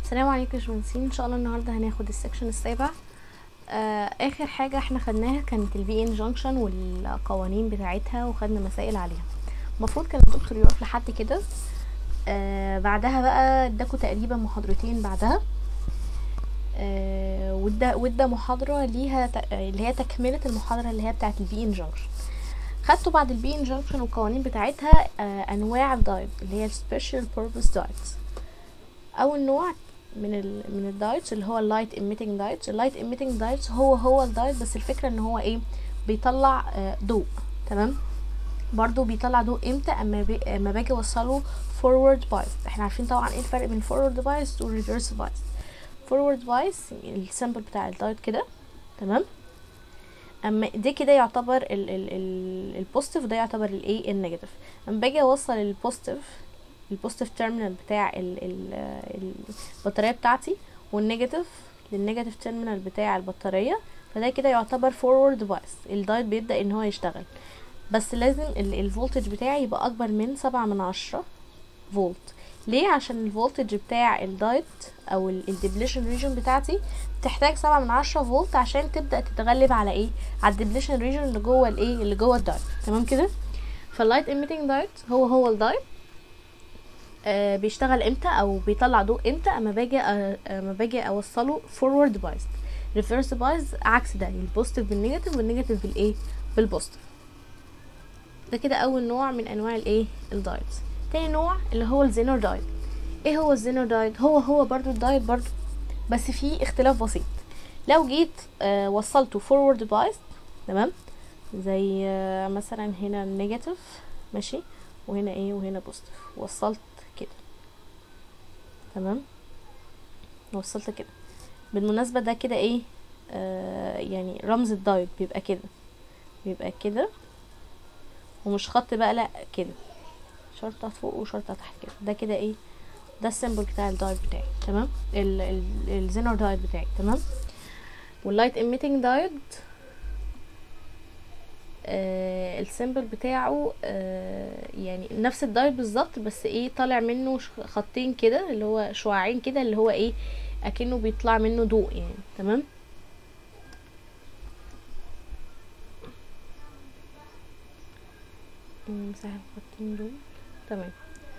السلام عليكم يا باشمهندسين ان شاء الله النهارده هناخد السكشن السابع آه اخر حاجه احنا خدناها كانت البي ان جانكشن والقوانين بتاعتها وخدنا مسائل عليها المفروض كان الدكتور يقف لحد كده آه بعدها بقى اداكوا تقريبا محاضرتين بعدها آه وادى وادى محاضره ليها ت- اللي هي تكمله المحاضره اللي هي بتاعت البي ان جانكشن خدتوا بعد البي ان جانكشن والقوانين بتاعتها آه انواع الدايت اللي هي السبيشال بيربز دايتس اول نوع من ال من الدايتس اللي هو اللايت ايميتنج دايتس اللايت ايميتنج دايتس هو هو الدايت بس الفكره ان هو ايه بيطلع آه، ضوء تمام برضو بيطلع ضوء امتى اما بي اما باجي اوصله فورورد بايس احنا عارفين طبعا ايه الفرق بين فورورد بايس والريفرس بايس فورورد بايس السامبل بتاع الدايت كده تمام اما ده كده يعتبر ال ال ال البوزيتيف وده يعتبر الايه النيجاتيف اما باجي اوصل البوزيتيف البوزيتيف تيرمينال بتاع ال ال ال- البطاريه بتاعتي والنيجاتيف للنيجاتيف تيرمينال بتاع البطاريه فده كده يعتبر فورورد بايس الدايت بيبدا ان هو يشتغل بس لازم ال- الفولتج بتاعي يبقى اكبر من سبعة من عشرة فولت ليه عشان الفولتج بتاع الدايت او الديبليشن ريجن بتاعتي تحتاج سبعة من عشرة فولت عشان تبدا تتغلب على ايه على الديبليشن ريجن اللي جوه الايه اللي جوه الدايت تمام كده فاللايت ايميتنج دايت هو هو الدايت آه بيشتغل امتى او بيطلع ضوء امتى اما باجي آه اما باجي اوصله فورورد بايز ريفرس بايز عكس ده البوزيتيف بالنيجاتيف والنيجاتيف بالايه بالبوزيتيف ده كده اول نوع من انواع الايه الدايتس تاني نوع اللي هو الزينر دايت ايه هو الزينر دايت هو هو برضو الدايت برضو بس فيه اختلاف بسيط لو جيت آه وصلته فورورد بايز تمام زي آه مثلا هنا نيجاتيف ماشي وهنا ايه وهنا بوزيتيف وصلت كده تمام وصلت كده بالمناسبة ده كده ايه آه يعني رمز الدايت بيبقى كده بيبقى كده ومش خط بقى لا كده شرطة فوق وشرطة تحت كده ده كده ايه ده السيمبل بتاع الدايت بتاعي تمام ال ال الزينر دايت بتاعي تمام واللايت ايميتنج دايت آه السيمبل بتاعه آه يعني نفس الدايت بالظبط بس ايه طالع منه ش- خطين كده اللي هو شعاعين كده اللي هو ايه اكنه بيطلع منه ضوء يعني تمام مساحة الخطين دول تمام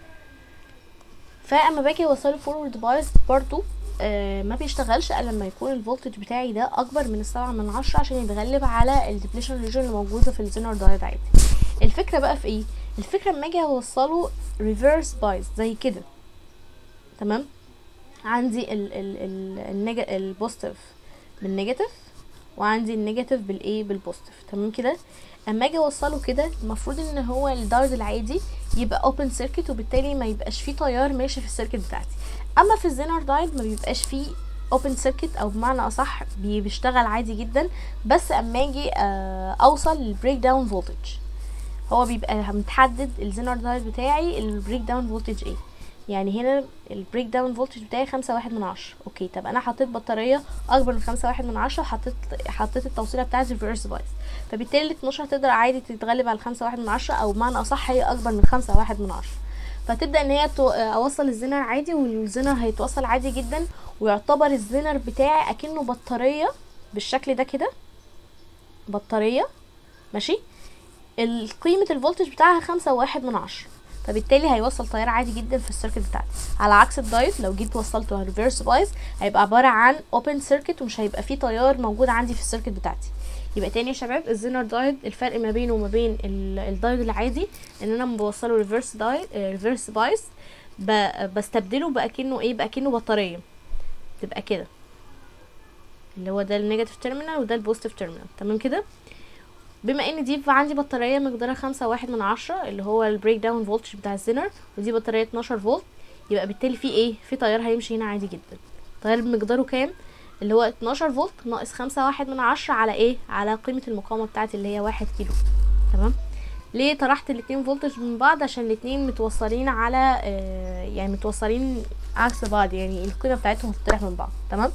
فاما باجي اوصله فورورد بايس برضو آه ما بيشتغلش الا لما يكون الفولتج بتاعي ده اكبر من السبعة من عشرة عشان يتغلب على الديبليشن ريجن اللي موجودة في الزينر دايت عادي الفكرة بقى في ايه الفكرة لما اجي اوصله ريفرس بايس زي كده تمام عندي ال ال ال النيجا البوزيتيف بالنيجاتيف وعندي النيجاتيف بالايه بالبوزيتيف تمام كده اما اجي اوصله كده المفروض ان هو الدايت العادي يبقى اوبن سيركت وبالتالي ما يبقاش فيه تيار ماشي في السيركت بتاعتي اما في الزينر دايت ما بيبقاش فيه اوبن سيركت او بمعنى اصح بي- بيشتغل عادي جدا بس اما اجي آه، اوصل للبريك داون فولتج هو بيبقى متحدد الزينر دايت بتاعي البريك داون فولتج ايه يعني هنا البريك داون فولتج بتاعي خمسة واحد من عشرة اوكي طب انا حطيت بطارية اكبر من خمسة واحد من عشرة حطيت حطيت التوصيلة بتاعتي ريفرس بايس فبالتالي ال 12 تقدر عادي تتغلب على الخمسة واحد من عشرة او بمعنى اصح هي اكبر من خمسة واحد من عشرة فتبدا ان هي تو- اوصل الزنر عادي والزنر هيتوصل عادي جدا ويعتبر الزنر بتاعي اكنه بطاريه بالشكل ده كده بطاريه ماشي ال- قيمه الفولتج بتاعها خمسة واحد من عشرة فبالتالي هيوصل تيار عادي جدا في السيركت بتاعتي على عكس الدايت لو جيت وصلته ريفرس بايس هيبقى عباره عن اوبن سيركت ومش هيبقى فيه تيار موجود عندي في السيركت بتاعتي يبقى تاني يا شباب الزينر دايت الفرق ما بينه وما بين ال- الدايت العادي ان انا لما بوصله ريفرس دايت ريفرس بايس ب- بستبدله باكنه ايه باكنه بطاريه تبقى كده اللي هو ده النيجاتيف تيرمينال وده البوزيتيف تيرمينال تمام كده بما ان دي عندي بطاريه مقدارها خمسة واحد من عشرة اللي هو البريك داون فولتج بتاع الزينر ودي بطاريه 12 فولت يبقى بالتالي في ايه في تيار هيمشي هنا عادي جدا تيار مقداره كام اللي هو 12 فولت ناقص خمسة واحد من عشرة على ايه على قيمة المقاومة بتاعتي اللي هي واحد كيلو تمام ليه طرحت الاتنين فولتج من بعض عشان الاتنين متوصلين على آه يعني متوصلين عكس بعض يعني القيمة بتاعتهم هتطرح من بعض تمام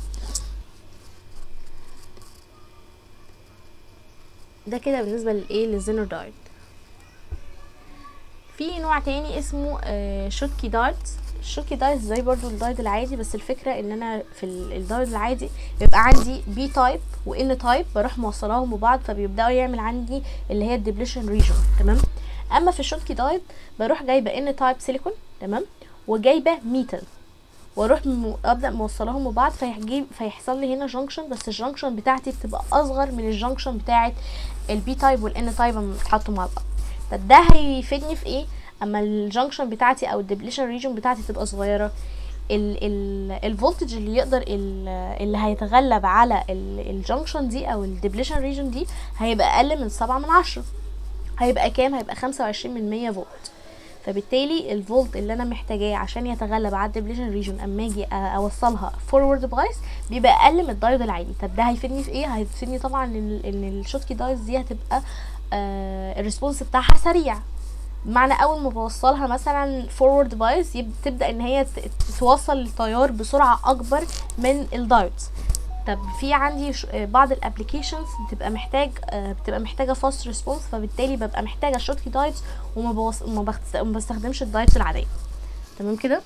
ده كده بالنسبة للايه للزينر دايت في نوع تاني اسمه آه شوتكي دايت الشوكي دايت زي برضو الدايت العادي بس الفكره ان انا في ال- الدايت العادي بيبقى عندي بي تايب وان تايب بروح موصلاهم ببعض فبيبداوا يعمل عندي اللي هي الديبليشن ريجون تمام اما في الشوتكي دايت بروح جايبه ان تايب سيليكون تمام وجايبه ميتال واروح م... ابدا موصلاهم ببعض فيجيب فيحصل لي هنا جنكشن بس الجنكشن بتاعتي بتبقى اصغر من الجنكشن بتاعه البي تايب والان تايب لما اتحطوا مع بعض طب ده هيفيدني في ايه اما الجنكشن بتاعتي او الديبليشن ريجون بتاعتي تبقى صغيره ال ال الفولتج اللي يقدر ال اللي هيتغلب على الجنكشن دي او الديبليشن ريجون دي هيبقى اقل من سبعة من عشرة هيبقى كام هيبقى خمسة وعشرين من مية فولت فبالتالي الفولت اللي انا محتاجاه عشان يتغلب على الديبليشن ريجون اما اجي اوصلها فورورد بايس بيبقى اقل من الدايود العادي طب ده هيفيدني في ايه هيفيدني طبعا ان ان الشوتكي دايز دي هتبقى آه الريسبونس بتاعها سريع بمعنى اول ما بوصلها مثلا فورورد بايس تبدا ان هي ت- توصل التيار بسرعه اكبر من الدايودز طب في عندي ش- آه، بعض الابلكيشنز بتبقى محتاج آه، بتبقى محتاجه فاست ريسبونس فبالتالي ببقى محتاجه الشوتكي دايتس وما بوص... ما, بخت... ما بستخدمش الدايتس العاديه تمام كده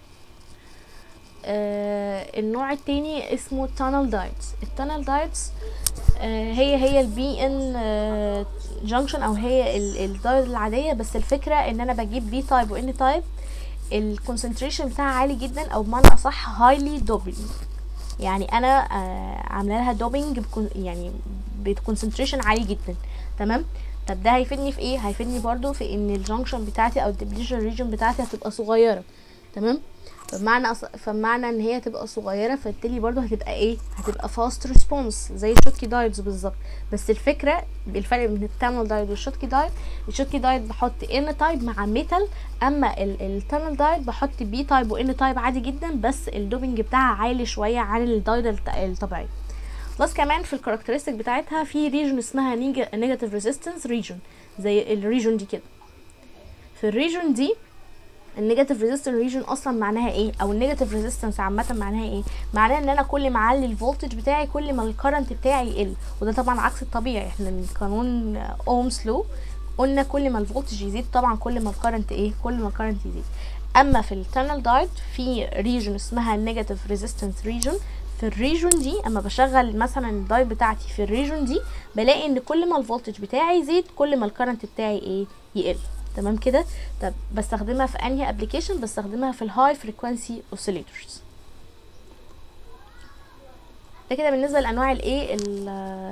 آه النوع التاني اسمه تانل دايتس التانل دايتس آه هي هي البي ان جانكشن او هي الدايت العاديه بس الفكره ان انا بجيب بي تايب وان تايب الكونسنتريشن بتاعها عالي جدا او بمعنى اصح هايلي دوبلينج يعني انا آه عامله لها دوبينج بكون يعني بكونسنتريشن عالي جدا تمام طب ده هيفيدني في ايه هيفيدني برضو في ان الجنكشن بتاعتي او الدبليشن ريجن بتاعتي هتبقى صغيره تمام فمعنى أص... فمعنى ان هي تبقى صغيره فبالتالي برضو هتبقى ايه هتبقى فاست ريسبونس زي الشوتكي دايتس بالظبط بس الفكره الفرق بين التانل دايت والشوتكي دايت الشوتكي دايت بحط ان تايب مع ميتال اما التانل دايت بحط بي تايب وان تايب عادي جدا بس الدوبنج بتاعها عالي شويه عن الدايت الت- الطبيعي بلس كمان في الكاركترستيك بتاعتها في ريجن اسمها نيجاتيف ريزيستنس ريجن زي الريجن دي كده في الريجن دي النيجاتيف ريزيستنس ريجن اصلا معناها ايه او النيجاتيف ريزيستنس عامه معناها ايه معناها ان انا كل ما اعلي الفولتج بتاعي كل ما الكرنت بتاعي يقل وده طبعا عكس الطبيعي احنا من قانون اومز لو قلنا كل ما الفولتج يزيد طبعا كل ما الكرنت ايه كل ما الكرنت يزيد اما في التانل دايت في ريجن اسمها نيجاتيف ريزيستنس ريجن في الريجون دي اما بشغل مثلا الدايت بتاعتي في الريجون دي بلاقي ان كل ما الفولتج بتاعي يزيد كل ما الكرنت بتاعي ايه يقل تمام كده طب بستخدمها في انهي ابلكيشن بستخدمها في الهاي فريكوانسي اوسيليتورز ده كده بالنسبه لانواع الايه ال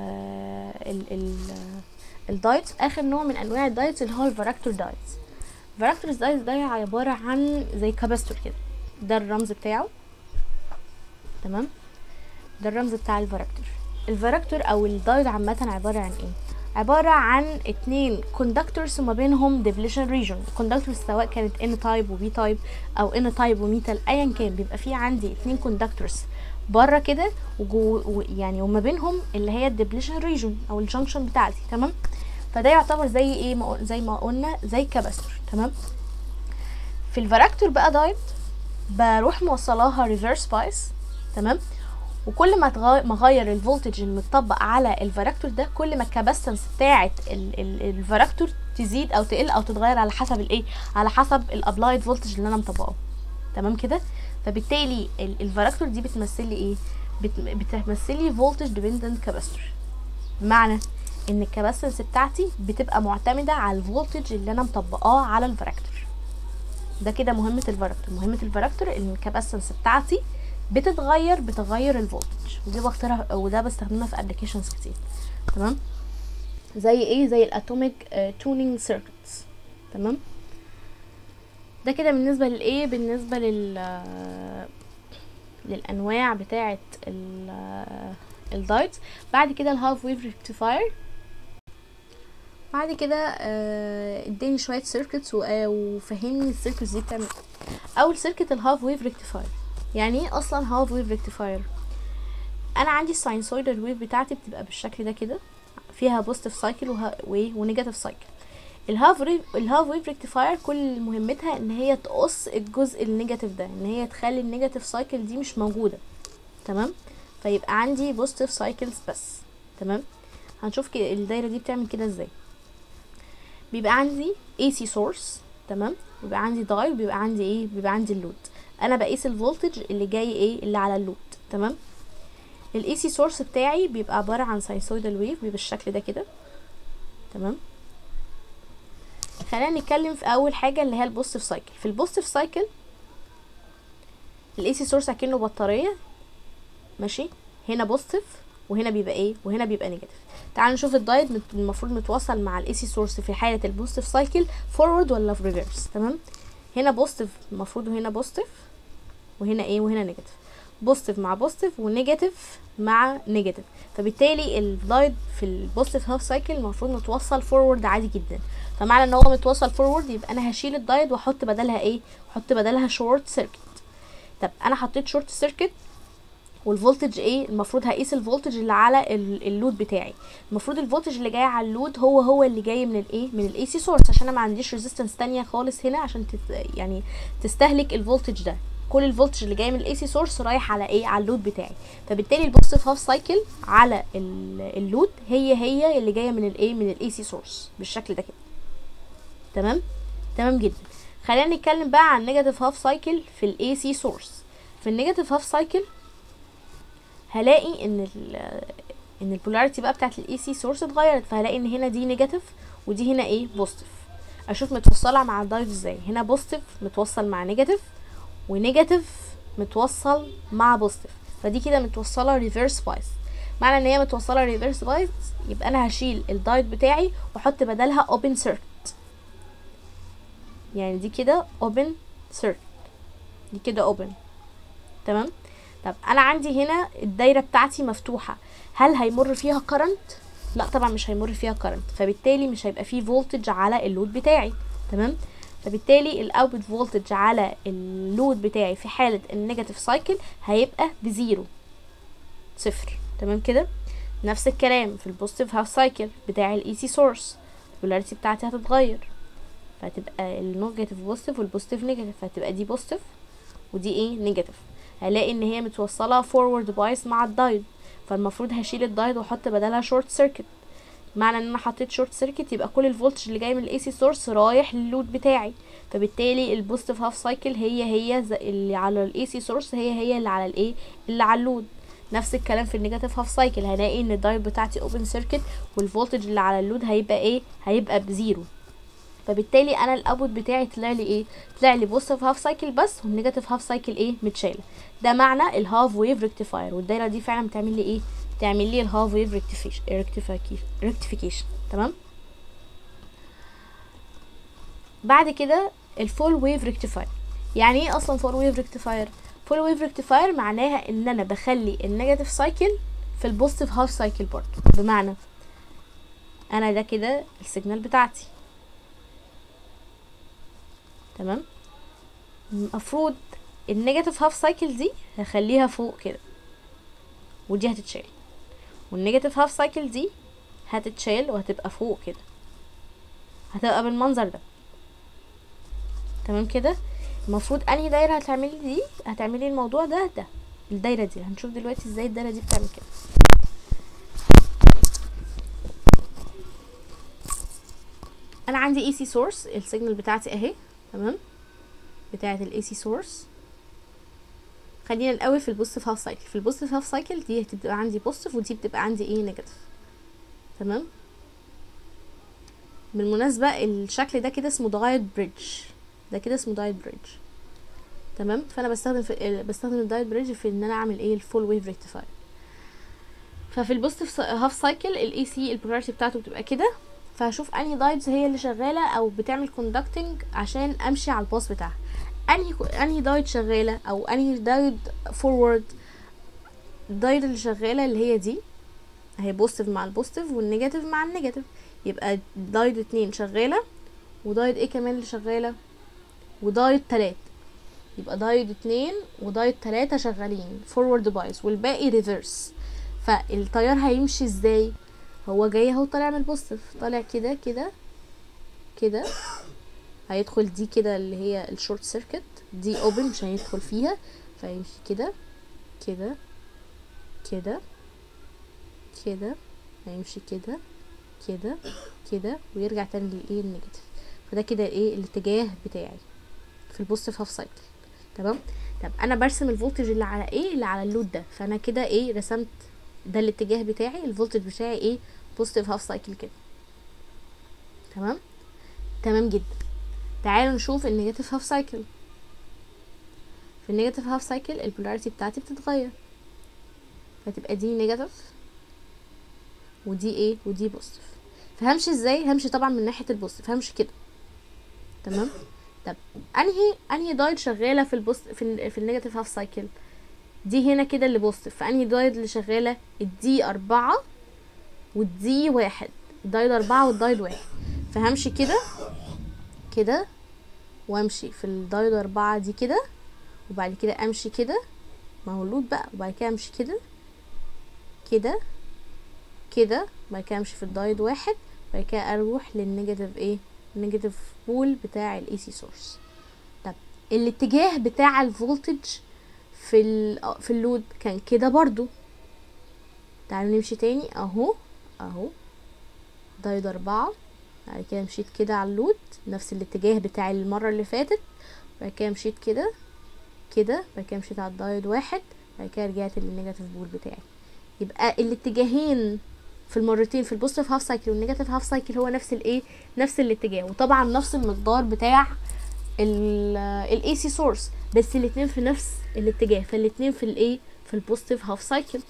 ال ال الدايتس اخر نوع من انواع الدايتس اللي هو الفراكتور دايتس الفراكتور دايتس ده عباره عن زي كاباستور كده ده الرمز بتاعه تمام ده الرمز بتاع الفراكتور الفراكتور او الدايت عامه عباره عن ايه عبارة عن اتنين كوندكتورز وما بينهم ديفليشن ريجون الكوندكتورز سواء كانت ان تايب وبي تايب او ان تايب وميتال ايا كان بيبقى في عندي اتنين كوندكتورز بره كده وجو و- يعني وما بينهم اللي هي الديبليشن ريجون او الجنكشن بتاعتي تمام فده يعتبر زي ايه ما قل- زي ما قلنا زي كاباستور تمام في الفراكتور بقى دايت بروح موصلاها ريفرس بايس تمام وكل ما تغير ما اغير الفولتج المتطبق على الفراكتور ده كل ما الكاباسيتنس بتاعه ال- ال- الفراكتور تزيد او تقل او تتغير على حسب الايه على حسب الابلايد فولتج اللي انا مطبقه تمام كده فبالتالي ال- الفراكتور دي بتمثل لي ايه بت- بتمثل لي فولتج ديبندنت كاباستور بمعنى ان الكاباسيتنس بتاعتي بتبقى معتمده على الفولتج اللي انا مطبقاه على الفراكتور ده كده مهمه الفراكتور مهمه الفراكتور ان الكاباسيتنس بتاعتي بتتغير بتغير الفولتج ودي بختارها وده بستخدمها في ابلكيشنز كتير تمام زي ايه زي الاتوميك تونينج سيركتس تمام ده كده بالنسبه للايه بالنسبه لل آه، للانواع بتاعه ال آه، الدايتس بعد كده الهاف ويف ريكتيفاير بعد كده آه، اداني شويه سيركتس وفهمني السيركتس دي بتعمل إيه. اول سيركت الهاف ويف ريكتيفاير يعني ايه اصلا هاف ويف ريكتيفاير انا عندي الساينسويدال ويف بتاعتي بتبقى بالشكل ده كده فيها بوزيتيف سايكل ونيجاتيف سايكل الهاف ريف الهاف ويف ريكتيفاير كل مهمتها ان هي تقص الجزء النيجاتيف ده ان هي تخلي النيجاتيف سايكل دي مش موجوده تمام فيبقى عندي بوزيتيف سايكلز بس تمام هنشوف كده الدايره دي بتعمل كده ازاي بيبقى عندي AC source تمام بيبقى عندي داي وبيبقى عندي ايه بيبقى عندي اللود انا بقيس الفولتج اللي جاي ايه اللي على اللود تمام الاي سي سورس بتاعي بيبقى عباره عن ساينسويدال ويف بيبقى بالشكل ده كده تمام خلينا نتكلم في اول حاجه اللي هي البوزيتيف سايكل في البوزيتيف سايكل الاي سي سورس اكنه بطاريه ماشي هنا بوزيتيف وهنا بيبقى ايه وهنا بيبقى نيجاتيف تعالوا نشوف الدايت مت- المفروض متوصل مع الاي سي سورس في حاله البوزيتيف سايكل فورورد ولا في ريفرس تمام هنا بوزيتيف المفروض هنا بوزيتيف وهنا ايه وهنا نيجاتيف بوزيتيف مع بوزيتيف ونيجاتيف مع نيجاتيف فبالتالي الدايت في البوزيتيف هاف سايكل المفروض متوصل فورورد عادي جدا فمعنى ان هو متوصل فورورد يبقى انا هشيل الدايت واحط بدلها ايه احط بدلها شورت سيركت طب انا حطيت شورت سيركت والفولتج ايه المفروض هقيس الفولتج اللي على ال- اللود بتاعي المفروض الفولتج اللي جاي على اللود هو هو اللي جاي من الايه من الاي سي سورس عشان انا ما عنديش ريزيستنس تانية خالص هنا عشان تت يعني تستهلك الفولتج ده كل الفولتج اللي جاي من الاي سي سورس رايح على ايه على اللود بتاعي فبالتالي البوزيتيف هاف سايكل على ال- اللود هي هي اللي جايه من الايه من الاي سي سورس بالشكل ده كده تمام تمام جدا خلينا نتكلم بقى عن نيجاتيف هاف سايكل في الاي سي سورس في النيجاتيف هاف سايكل هلاقي ان ال ان البولاريتي بقى بتاعت الاي سي سورس اتغيرت فهلاقي ان هنا دي نيجاتيف ودي هنا ايه بوزيتيف اشوف متوصله مع الدايت ازاي هنا بوزيتيف متوصل مع نيجاتيف ونيجاتيف متوصل مع بوزيتيف فدي كده متوصله ريفرس بايس معنى ان هي متوصله ريفرس بايس يبقى انا هشيل الدايت بتاعي واحط بدلها اوبن سيركت يعني دي كده اوبن سيركت دي كده اوبن تمام طب انا عندي هنا الدايره بتاعتي مفتوحه هل هيمر فيها كرنت لا طبعا مش هيمر فيها كرنت فبالتالي مش هيبقى فيه فولتج على اللود بتاعي تمام فبالتالي الاوتبوت فولتج على اللود بتاعي في حاله النيجاتيف سايكل هيبقى بزيرو صفر تمام كده نفس الكلام في البوزيتيف هاف سايكل بتاع الاي سي سورس البولاريتي بتاعتي هتتغير فهتبقى النيجاتيف بوزيتيف والبوزيتيف نيجاتيف فهتبقى دي بوزيتيف ودي ايه نيجاتيف هلاقي ان هي متوصله فورورد بايس مع الدايد فالمفروض هشيل الدايد واحط بدلها شورت سيركت معنى ان انا حطيت شورت سيركت يبقى كل الفولتج اللي جاي من الاي سي سورس رايح للود بتاعي فبالتالي البوزيتيف هاف سايكل هي هي زي اللي على الاي سي سورس هي هي اللي على الايه اللي على اللود نفس الكلام في النيجاتيف هاف سايكل هلاقي ان الدايد بتاعتي اوبن سيركت والفولتج اللي على اللود هيبقى ايه هيبقى بزيرو فبالتالي انا الاوتبوت بتاعي طلع لي ايه طلع لي بوزيتيف هاف سايكل بس والنيجاتيف هاف سايكل ايه متشاله ده معنى الهاف ويف ريكتيفاير والدايره دي فعلا بتعمل لي ايه تعمل لي الهاف ويف ريكتيفيكيشن تمام بعد كده الفول ويف ريكتيفاير يعني ايه اصلا فول ويف ريكتيفاير فول ويف ريكتيفاير معناها ان انا بخلي النيجاتيف سايكل في البوزيتيف هاف سايكل برضه بمعنى انا ده كده السيجنال بتاعتي تمام المفروض النيجاتيف هاف سايكل دي هخليها فوق كده ودي هتتشال والنيجاتيف هاف سايكل دي هتتشال وهتبقى فوق كده هتبقى بالمنظر ده تمام كده المفروض انهي دايره هتعملي دي هتعملي الموضوع ده ده الدايره دي هنشوف دلوقتي ازاي الدايره دي بتعمل كده انا عندي اي سي سورس السيجنال بتاعتي اهي تمام بتاعه الاي سي سورس خلينا الاول في البوزيتيف هاف سايكل في البوزيتيف هاف سايكل دي هتبقى عندي بوزيتيف ودي بتبقى عندي ايه نيجاتيف تمام بالمناسبة الشكل ده كده اسمه دايت بريدج ده كده اسمه دايت بريدج تمام فانا بستخدم في بستخدم الدايت بريدج في ان انا اعمل ايه الفول ويف ريكتيفاير ففي البوزيتيف هاف سايكل الاي سي البولاريتي بتاعته بتبقى كده فهشوف انهي دايتس هي اللي شغاله او بتعمل كوندكتنج عشان امشي على الباص بتاعها انهي انهي دايت شغاله او انهي دايت فورورد الدايت اللي شغاله اللي هي دي هي بوزيتيف مع البوزيتيف والنيجاتيف مع النيجاتيف يبقى دايت اتنين شغاله ودايت ايه كمان اللي شغاله ودايت تلات يبقى دايت اتنين ودايت تلاتة شغالين فورورد بايس والباقي ريفرس فالتيار هيمشي ازاي هو جاي اهو طالع من البوزيتيف طالع كده كده كده هيدخل دي كده اللي هي الشورت سيركت دي اوبن مش هيدخل فيها فيمشي كده كده كده كده هيمشي كده كده كده ويرجع تاني للايه النيجاتيف فده كده ايه الاتجاه بتاعي في البوزيتيف هاف سايكل تمام طب انا برسم الفولتج اللي على ايه اللي على اللود ده فانا كده ايه رسمت ده الاتجاه بتاعي الفولتج بتاعي ايه بوزيتيف هاف سايكل كده تمام تمام جدا تعالوا نشوف النيجاتيف هاف سايكل في النيجاتيف هاف سايكل البولاريتي بتاعتي بتتغير فتبقى دي نيجاتيف ودي ايه ودي بوزيتيف فهمشي ازاي همشي طبعا من ناحيه البوزيتيف همشي كده تمام طب انهي انهي دايد شغاله في البوست في ال في النيجاتيف هاف سايكل دي هنا كده اللي بوزيتيف فانهي دايد اللي شغاله الدي أربعة والدي واحد الدايد أربعة والدايد واحد فهمشي كده كده وامشي في الدايد أربعة دي كده وبعد كده امشي كده ما هو اللود بقى وبعد كده امشي كده كده كده بعد كده امشي في الدايد واحد بعد كده اروح للنيجاتيف ايه النيجاتيف بول بتاع الاي سي سورس طب الاتجاه بتاع الفولتج في ال في اللود كان كده برضو تعالوا نمشي تاني اهو اهو دايد اربعة بعد كده مشيت كده على اللود نفس الاتجاه بتاع المرة اللي فاتت بعد كده مشيت كده كده بعد كده مشيت على الدايد واحد بعد كده رجعت للنيجاتيف بول بتاعي يبقى الاتجاهين في المرتين في البوزيتيف هاف سايكل والنيجاتيف هاف سايكل هو نفس الايه نفس الاتجاه وطبعا نفس المقدار بتاع الاي سي سورس بس الاتنين في نفس الاتجاه فالاتنين في الايه في البوزيتيف هاف سايكل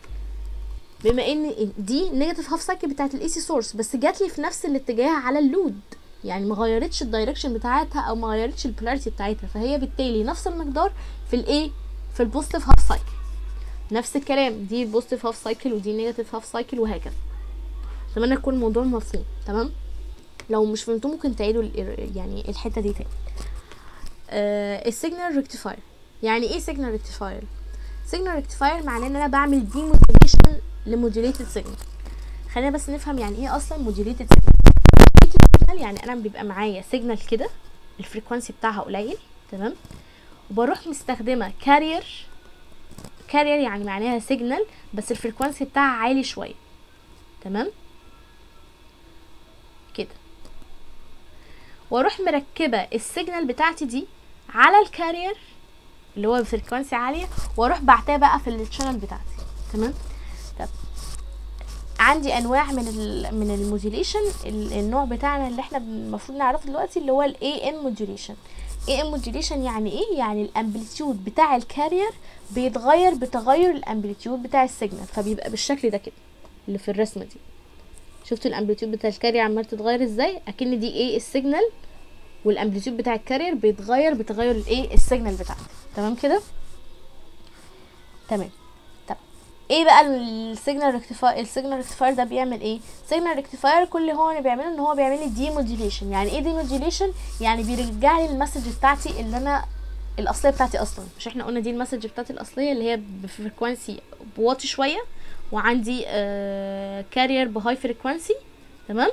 بما ان دي نيجاتيف هاف سايكل بتاعت الاي سي سورس بس جات لي في نفس الاتجاه على اللود يعني ما غيرتش الدايركشن بتاعتها او ما غيرتش البولاريتي بتاعتها فهي بالتالي نفس المقدار في الايه في البوزيتيف هاف سايكل نفس الكلام دي بوزيتيف هاف سايكل ودي نيجاتيف هاف سايكل وهكذا اتمنى يكون الموضوع مفهوم تمام لو مش فهمتوه ممكن تعيدوا يعني الحته دي تاني آه السيجنال ريكتيفاير يعني ايه سيجنال ريكتيفاير سيجنال ريكتيفاير معناه ان انا بعمل دي موديليشن لموديليتد سيجنال خلينا بس نفهم يعني ايه اصلا موديليتد سيجنال يعني انا بيبقى معايا سيجنال كده الفريكوانسي بتاعها قليل تمام وبروح مستخدمه كارير كارير يعني معناها سيجنال بس الفريكوانسي بتاعها عالي شويه تمام كده واروح مركبه السيجنال بتاعتي دي على الكارير اللي هو بفريكوانسي عاليه واروح بعتها بقى في الشانل بتاعتي تمام طب عندي انواع من ال من الموديوليشن النوع بتاعنا اللي احنا المفروض نعرفه دلوقتي اللي هو الاي ان موديوليشن اي ان موديوليشن يعني ايه يعني الامبليتيود بتاع الكارير بيتغير بتغير الامبليتيود بتاع السيجنال فبيبقى بالشكل ده كده اللي في الرسمه دي شفتوا الامبليتيود بتاع الكارير عمال تتغير ازاي اكن دي ايه السيجنال والامبليتيود بتاع الكارير بيتغير بتغير الايه السيجنال بتاعته تمام كده تمام طب ايه بقى السيجنال ريكتيفاير السيجنال ريكتيفاير ده بيعمل ايه السيجنال ريكتيفاير كل اللي هو بيعمله ان هو بيعمل لي دي موديوليشن يعني ايه دي موديوليشن يعني بيرجع لي المسج بتاعتي اللي انا الاصليه بتاعتي اصلا مش احنا قلنا دي المسج بتاعتي الاصليه اللي هي بفريكوانسي بواطي شويه وعندي آه كارير بهاي فريكوانسي تمام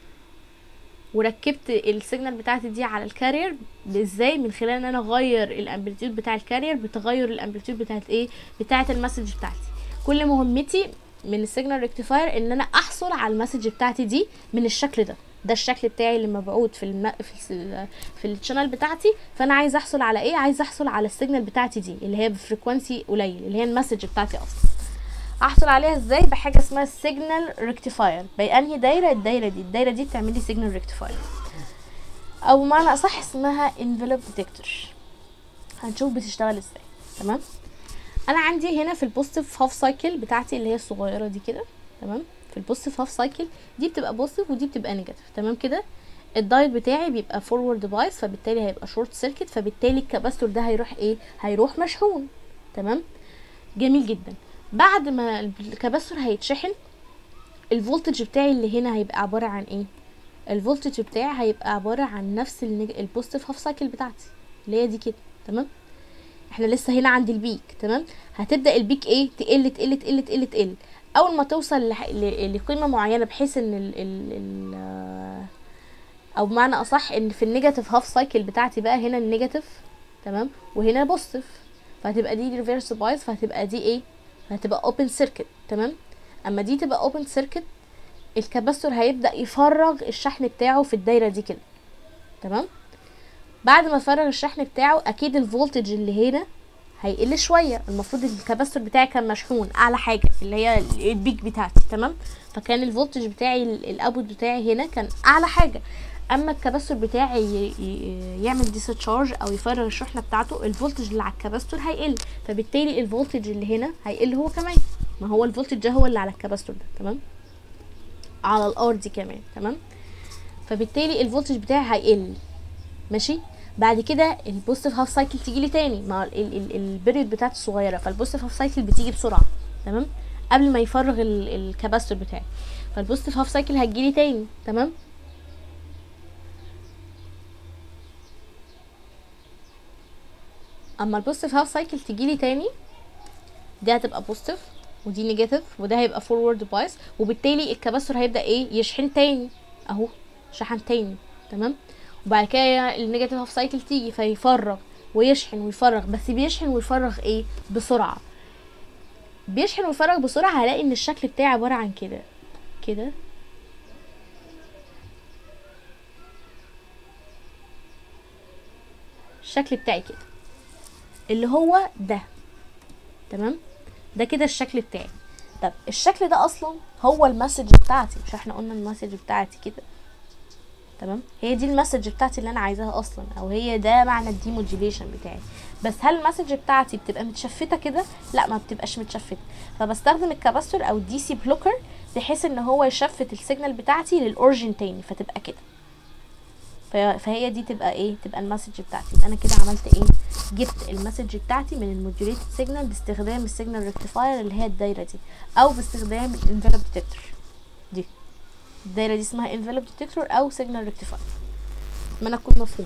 وركبت السيجنال بتاعتي دي على الكارير ازاي من خلال ان انا اغير الامبليتيود بتاع الكارير بتغير الامبليتيود بتاعت ايه بتاعت المسج بتاعتي كل مهمتي من السيجنال ريكتيفاير ان انا احصل على المسج بتاعتي دي من الشكل ده ده الشكل بتاعي اللي مبعوث في الم... في ال... في الشانل بتاعتي فانا عايز احصل على ايه عايز احصل على السيجنال بتاعتي دي اللي هي بفريكوانسي قليل اللي هي المسج بتاعتي اصلا احصل عليها ازاي بحاجه اسمها سيجنال ريكتيفاير بانهي دايره الدايره دي الدايره دي بتعمل لي سيجنال ريكتيفاير او معنى اصح اسمها انفلوب ديتكتور هنشوف بتشتغل ازاي تمام انا عندي هنا في البوزيتيف هاف سايكل بتاعتي اللي هي الصغيره دي كده تمام في البوزيتيف هاف سايكل دي بتبقى بوزيتيف ودي بتبقى نيجاتيف تمام كده الدايت بتاعي بيبقى فورورد بايس فبالتالي هيبقى شورت سيركت فبالتالي الكاباستور ده هيروح ايه هيروح مشحون تمام جميل جدا بعد ما الكاباستور هيتشحن الفولتج بتاعي اللي هنا هيبقى عباره عن ايه الفولتج بتاعي هيبقى عباره عن نفس البوزيتيف هاف سايكل بتاعتي اللي هي دي كده تمام احنا لسه هنا عند البيك تمام هتبدا البيك ايه تقل تقل تقل تقل تقل اول ما توصل لح... ل... لقيمه معينه بحيث ان ال... ال... ال... او بمعنى اصح ان في النيجاتيف هاف سايكل بتاعتي بقى هنا النيجاتيف تمام وهنا بوزيتيف فهتبقى دي ريفيرس بايس فهتبقى دي ايه هتبقى اوبن سيركت تمام اما دي تبقى اوبن سيركت الكاباستور هيبدا يفرغ الشحن بتاعه في الدايره دي كده تمام بعد ما فرغ الشحن بتاعه اكيد الفولتج اللي هنا هيقل شويه المفروض الكاباستور بتاعي كان مشحون اعلى حاجه اللي هي البيك بتاعتي تمام فكان الفولتج بتاعي الاوتبوت بتاعي هنا كان اعلى حاجه اما الكاباستور بتاعي ي- ي- يعمل ديسشارج او يفرغ الشحنه بتاعته الفولتج اللي على الكاباستور هيقل فبالتالي الفولتج اللي هنا هيقل هو كمان ما هو الفولتج ده هو اللي على الكاباستور ده تمام على الار دي كمان تمام فبالتالي الفولتج بتاعي هيقل ماشي بعد كده البوزيتيف هاف سايكل تيجي لي تاني مع البيريود بتاعتي الصغيره فالبوزيتيف هاف سايكل بتيجي بسرعه تمام قبل ما يفرغ ال- الكاباستور بتاعي فالبوزيتيف هاف سايكل هتجيلي تاني تمام اما البوزيتيف هاف سايكل تجيلي تاني دي هتبقى بوزيتيف ودي نيجاتيف وده هيبقى فورورد بايس وبالتالي الكباستور هيبدا ايه يشحن تاني اهو شحن تاني تمام وبعد كده النيجاتيف هاف سايكل تيجي فيفرغ ويشحن ويفرغ بس بيشحن ويفرغ ايه بسرعه بيشحن ويفرغ بسرعه هلاقي ان الشكل بتاعي عباره عن كده كده الشكل بتاعي كده اللي هو ده تمام ده كده الشكل بتاعي طب الشكل ده اصلا هو المسج بتاعتي مش احنا قلنا المسج بتاعتي كده تمام هي دي المسج بتاعتي اللي انا عايزاها اصلا او هي ده معنى الديموديوليشن بتاعي بس هل المسج بتاعتي بتبقى متشفته كده لا ما بتبقاش متشفته فبستخدم الكاباستور او الدي سي بلوكر بحيث ان هو يشفت السيجنال بتاعتي للاورجن تاني فتبقى كده ف- فهي دي تبقى ايه تبقى المسج بتاعتي يبقى انا كده عملت ايه جبت المسج بتاعتي من الموديوليتد سيجنال باستخدام السيجنال ريكتيفاير اللي هي الدايره دي او باستخدام الانفلوب ديتكتور دي الدايره دي اسمها انفلوب ديتكتور او سيجنال ريكتيفاير اتمنى تكون مفهوم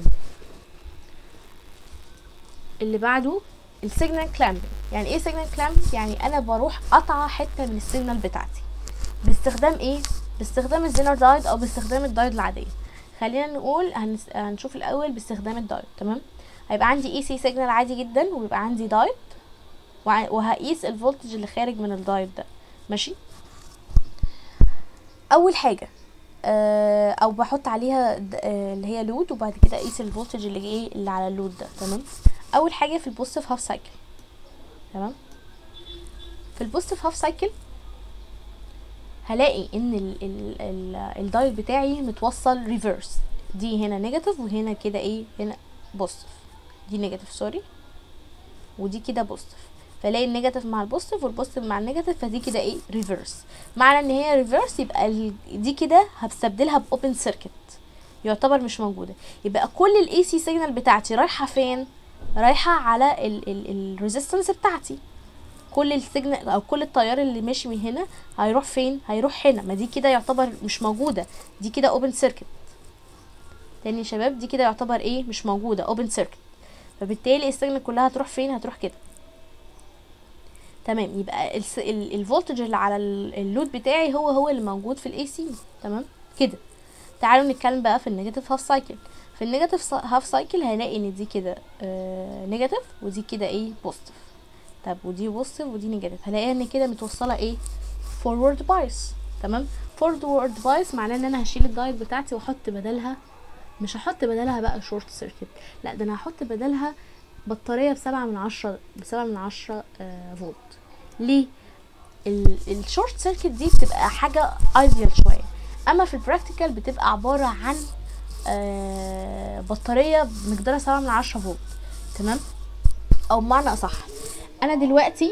اللي بعده السيجنال كلامبنج يعني ايه سيجنال كلامب يعني انا بروح قطعه حته من السيجنال بتاعتي باستخدام ايه باستخدام الزينر دايد او باستخدام الدايد العاديه خلينا نقول هنس... هنشوف الاول باستخدام الدايد تمام هيبقى عندي اي سي سيجنال عادي جدا ويبقى عندي دايد وع- وهقيس الفولتج اللي خارج من الدايد ده ماشي اول حاجه آه، او بحط عليها د- آه، اللي هي لود وبعد كده اقيس الفولتج اللي ايه اللي على اللود ده تمام اول حاجه في البوزيتيف هاف سايكل تمام في البوزيتيف هاف سايكل هلاقي ان ال ال ال الدايل بتاعي متوصل ريفرس دي هنا نيجاتيف وهنا كده ايه هنا بوزيتيف دي نيجاتيف سوري ودي كده بوزيتيف فلاقي النيجاتيف مع البوزيتيف والبوزيتيف مع النيجاتيف فدي كده ايه ريفرس معنى ان هي ريفرس يبقى ال- دي كده هستبدلها باوبن سيركت يعتبر مش موجوده يبقى كل الاي سي سيجنال بتاعتي رايحه فين رايحه على الريزيستنس بتاعتي كل السيجنال او كل التيار اللي ماشي من هنا هيروح فين هيروح هنا ما دي كده يعتبر مش موجوده دي كده اوبن سيركت تاني يا شباب دي كده يعتبر ايه مش موجوده اوبن سيركت فبالتالي السيجنال كلها هتروح فين هتروح كده تمام يبقى الس- ال- الفولتج اللي على ال- اللود بتاعي هو هو اللي موجود في الاي سي تمام كده تعالوا نتكلم بقى في النيجاتيف هاف سايكل في النيجاتيف هاف سايكل هلاقي ان دي كده نيجاتيف ودي كده ايه بوزيتيف طب ودي بوزيتيف ودي نيجاتيف هلاقيها ان كده متوصله ايه فورورد بايس تمام فورورد بايس معناه ان انا هشيل الدايت بتاعتي واحط بدلها مش هحط بدلها بقى شورت سيركت لا ده انا هحط بدلها بطاريه بسبعة من عشرة بسبعة من عشرة آه فولت ليه الشورت سيركت دي بتبقى حاجه ايديال شويه اما في البراكتيكال بتبقى عباره عن آه بطاريه مقدارها سبعة من عشرة فولت تمام او بمعنى اصح انا دلوقتي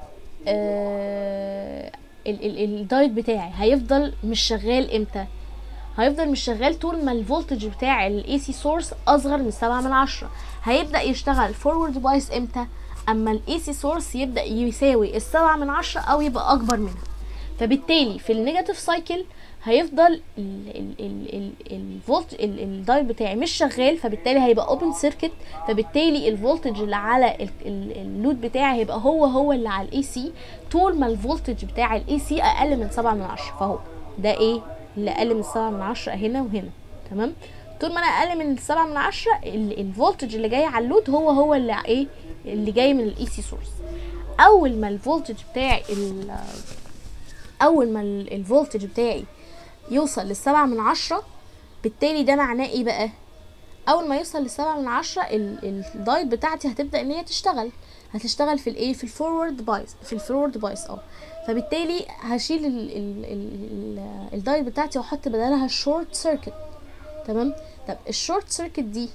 آه ال- ال- الدايت بتاعي هيفضل مش شغال امتى هيفضل مش شغال طول ما الفولتج بتاع الاي سي سورس اصغر من سبعة من عشرة هيبدا يشتغل فورورد بايس امتى اما الاي سي سورس يبدا يساوي السبعة من عشرة او يبقى اكبر منها فبالتالي في النيجاتيف سايكل هيفضل الفولت الدايت بتاعي مش شغال فبالتالي هيبقى اوبن سيركت فبالتالي الفولتج اللي على ال- ال- اللود بتاعي هيبقى هو هو اللي على الاي سي طول ما الفولتج بتاع الاي سي اقل من سبعة من عشرة فهو ده ايه اللي اقل من سبعة من عشرة هنا وهنا تمام طول ما انا اقل من السبعة من عشرة ال- الفولتج اللي جاي على اللود هو هو اللي ايه اللي جاي من الاي سي سورس اول ما الفولتج بتاعي ال- اول ما ال- الفولتج بتاعي يوصل للسبعة من عشرة بالتالي ده معناه ايه بقى اول ما يوصل لسبعة من عشرة ال- ال- الدايت بتاعتي هتبدا ان هي تشتغل هتشتغل في الايه في الفورورد بايس في الفورورد بايس اه فبالتالي هشيل ال ال ال الدايت بتاعتي واحط بدلها الشورت سيركت تمام طب الشورت سيركت دي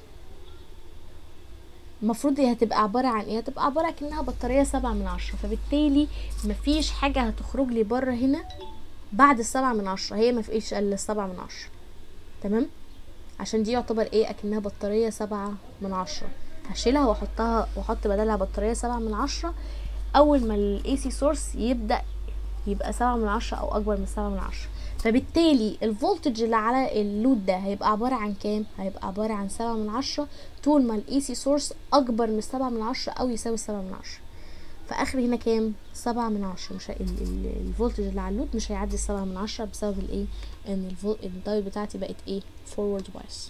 المفروض هي هتبقى عبارة عن ايه هتبقى عبارة كأنها بطارية سبعة من عشرة فبالتالي مفيش حاجة هتخرج لي بره هنا بعد السبعة من عشرة هي مفيش الا السبعة من عشرة تمام عشان دي يعتبر ايه اكنها بطارية سبعة من عشرة هشيلها واحطها واحط بدلها بطارية سبعة من عشرة اول ما الاي سي سورس يبدأ يبقى سبعة من عشرة او اكبر من سبعة من عشرة فبالتالي الفولتج اللي على اللود ده هيبقى عبارة عن كام هيبقى عبارة عن سبعة من عشرة طول ما الاي سي سورس اكبر من سبعة من عشرة او يساوي سبعة من عشرة فاخر هنا كام سبعة من عشرة مش ال- ال- الفولتج اللي على اللود مش هيعدي السبعة من عشرة بسبب الايه ان الفول- الدايت بتاعتي بقت ايه فورورد بايس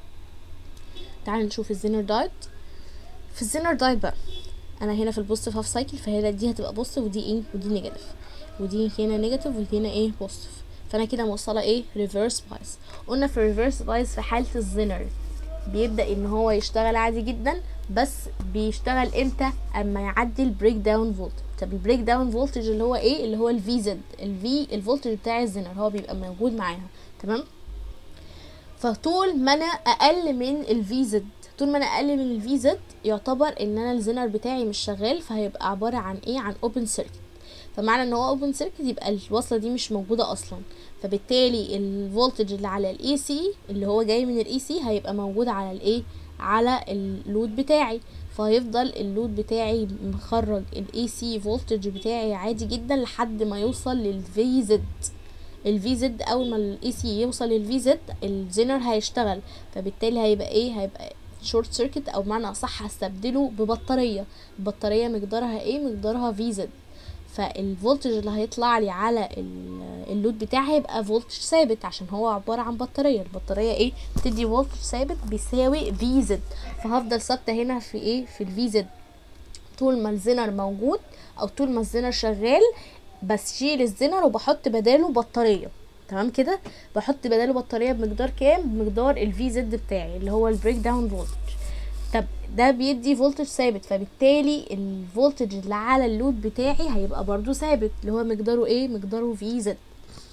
تعالوا نشوف الزينر دايت في الزينر دايت بقى انا هنا في البوزيتيف هاف سايكل فهنا دي هتبقى بوزيتيف ودي ايه ودي نيجاتيف ودي هنا نيجاتيف ودي هنا ايه بوزيتيف فانا كده موصله ايه ريفرس بايس قلنا في الريفرس بايس في حاله الزينر بيبدا ان هو يشتغل عادي جدا بس بيشتغل امتى اما يعدي البريك داون فولت طب البريك داون فولتج اللي هو ايه اللي هو الفي زد الفي الفولتج بتاع الزينر هو بيبقى موجود معاها تمام فطول ما انا اقل من الفي زد طول ما انا اقل من الفي زد يعتبر ان انا الزينر بتاعي مش شغال فهيبقى عباره عن ايه عن اوبن سيركت فمعنى ان هو اوبن سيركت يبقى الوصله دي مش موجوده اصلا فبالتالي الفولتج اللي على الاي سي اللي هو جاي من الاي سي هيبقى موجود على الايه على اللود بتاعي فهيفضل اللود بتاعي مخرج الاي سي فولتج بتاعي عادي جدا لحد ما يوصل للفي زد الفي زد اول ما الاي سي يوصل للفي زد الزينر هيشتغل فبالتالي هيبقى ايه هيبقى شورت سيركت او معنى اصح هستبدله ببطاريه البطاريه مقدارها ايه مقدارها في زد فالفولتج اللي هيطلع لي على ال- اللود بتاعي هيبقى فولتج ثابت عشان هو عباره عن بطاريه البطاريه ايه بتدي فولتج ثابت بيساوي في زد فهفضل ثابته هنا في ايه في الفي زد طول ما الزنر موجود او طول ما الزنر شغال بشيل الزنر وبحط بداله بطاريه تمام كده بحط بداله بطاريه بمقدار كام بمقدار الفي زد بتاعي اللي هو البريك داون فولتج طب ده بيدي فولتج ثابت فبالتالي الفولتج اللي على اللود بتاعي هيبقى برضو ثابت اللي هو مقداره ايه مقداره في زد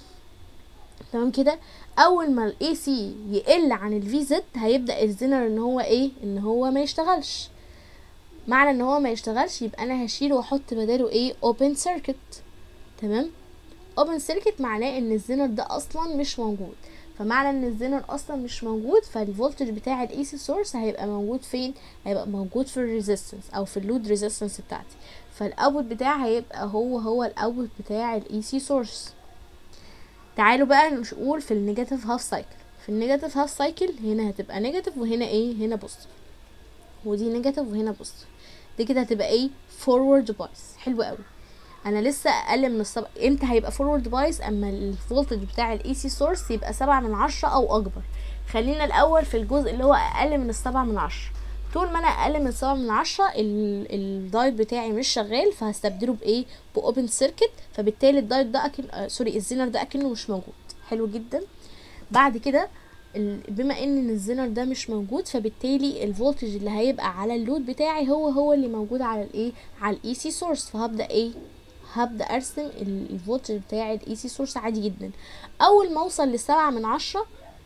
تمام كده اول ما الاي سي يقل عن الفي زد هيبدا الزنر ان هو ايه ان هو ما يشتغلش معنى ان هو ما يشتغلش يبقى انا هشيله واحط بداله ايه اوبن سيركت تمام اوبن سيركت معناه ان الزنر ده اصلا مش موجود فمعنى ان الزنر اصلا مش موجود فالفولتج بتاع الاي سي سورس هيبقى موجود فين هيبقى موجود في الريزيستنس او في اللود ريزيستنس بتاعتي فالاوتبوت بتاعي هيبقى هو هو الاوتبوت بتاع الاي سي سورس تعالوا بقى نقول في النيجاتيف هاف سايكل في النيجاتيف هاف سايكل هنا هتبقى نيجاتيف وهنا ايه هنا بوزيتيف ودي نيجاتيف وهنا بوزيتيف دي كده هتبقى ايه فورورد بايس حلو قوي انا لسه اقل من السبع امتى هيبقى فورورد بايس اما الفولتج بتاع الاي سي سورس يبقى سبعة من عشرة او اكبر خلينا الاول في الجزء اللي هو اقل من السبعة من عشرة طول ما انا اقل من سبعة من عشرة ال- الدايت بتاعي مش شغال فهستبدله بايه باوبن سيركت فبالتالي الدايت ده أكن... آه سوري الزينر ده اكنه مش موجود حلو جدا بعد كده ال- بما ان الزينر ده مش موجود فبالتالي الفولتج اللي هيبقى على اللود بتاعي هو هو اللي موجود على الايه على الاي سي سورس فهبدا ايه هبدا ارسم ال- الفولتج بتاع الاي سي سورس عادي جدا اول ما اوصل لسبعة من عشرة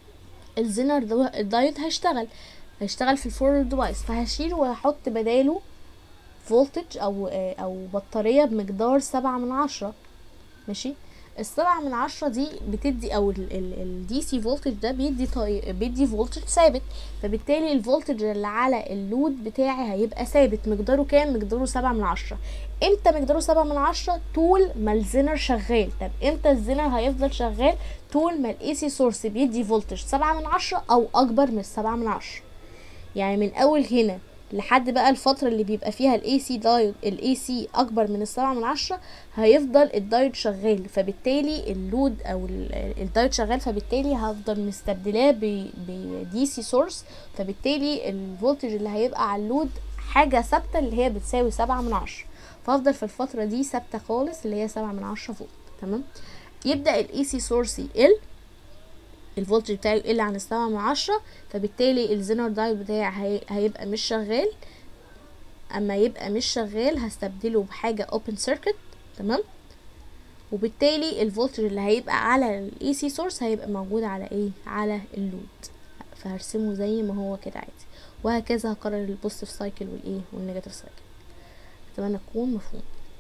الزينر ده الدايت هيشتغل هيشتغل في الفورورد ديفايس فهشيله وهحط بداله فولتج او آه، او بطاريه بمقدار سبعة من عشرة ماشي السبعة من عشرة دي بتدي او الدي سي فولتج ده بيدي طي... بيدي فولتج ثابت فبالتالي الفولتج اللي على اللود بتاعي هيبقى ثابت مقداره كام مقداره سبعة من عشرة امتى مقداره سبعة من عشرة طول ما الزنر شغال طب امتى الزنر هيفضل شغال طول ما الاي سي سورس بيدي فولتج سبعة من عشرة او اكبر من السبعة من عشرة يعني من اول هنا لحد بقى الفترة اللي بيبقى فيها الاي سي دايود الاي سي اكبر من السبعة من عشرة هيفضل الدايود شغال فبالتالي اللود او ال- الدايود شغال فبالتالي هفضل مستبدلاه بدي سي سورس فبالتالي الفولتج اللي هيبقى على اللود حاجة ثابتة اللي هي بتساوي سبعة من عشرة فافضل في الفترة دي ثابتة خالص اللي هي سبعة من عشرة فولت تمام يبدأ الاي سي سورس يقل الفولتج بتاعي يقل عن السبعة من عشرة فبالتالي الزينر دايود بتاعي هي... هيبقى مش شغال اما يبقى مش شغال هستبدله بحاجه اوبن سيركت تمام وبالتالي الفولتج اللي هيبقى على الاي سي سورس هيبقى موجود على ايه على اللود فهرسمه زي ما هو كده عادي وهكذا هكرر البوزيتيف سايكل والايه والنيجاتيف سايكل اتمنى تكون مفهوم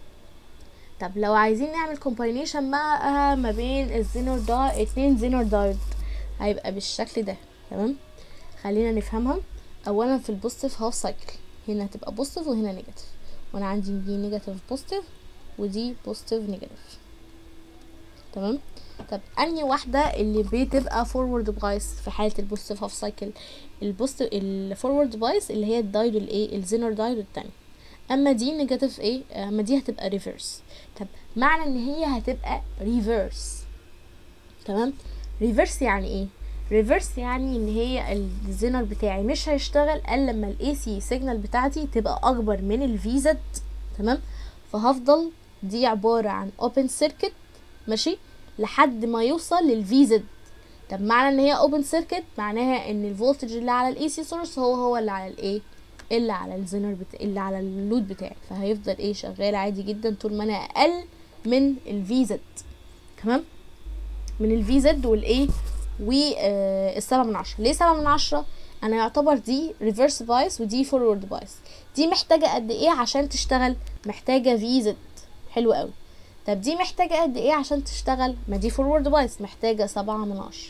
طب لو عايزين نعمل كومباينيشن بقى ما بين الزينر دا اتنين زينر دايود هيبقى بالشكل ده تمام خلينا نفهمها اولا في البوزيتيف هاف سايكل هنا هتبقى بوزيتيف وهنا نيجاتيف وانا عندي دي نيجاتيف بوزيتيف ودي بوزيتيف نيجاتيف تمام طب انهي واحده اللي بتبقى فورورد بايس في حاله البوزيتيف هاف سايكل البوزيتيف الفورورد بايس اللي هي الدايود الايه الزينر دايود التاني اما دي نيجاتيف ايه اما دي هتبقى ريفرس طب معنى ان هي هتبقى ريفرس تمام ريفرس يعني ايه ريفرس يعني ان هي الزينر بتاعي مش هيشتغل الا لما الاي سي سيجنال بتاعتي تبقى اكبر من الفي زد تمام فهفضل دي عباره عن اوبن سيركت ماشي لحد ما يوصل للفي زد طب معنى ان هي اوبن سيركت معناها ان الفولتج اللي على الاي سي سورس هو هو اللي على الايه اللي على الزينر بتاع اللي على اللود بتاعي فهيفضل ايه شغال عادي جدا طول ما انا اقل من الفي زد تمام من الفي زد والايه والسبعة من عشرة ليه سبعة من عشرة انا يعتبر دي ريفرس بايس ودي فورورد بايس دي محتاجة قد ايه عشان تشتغل محتاجة في زد حلو قوي طب دي محتاجة قد ايه عشان تشتغل ما دي فورورد بايس محتاجة سبعة من عشرة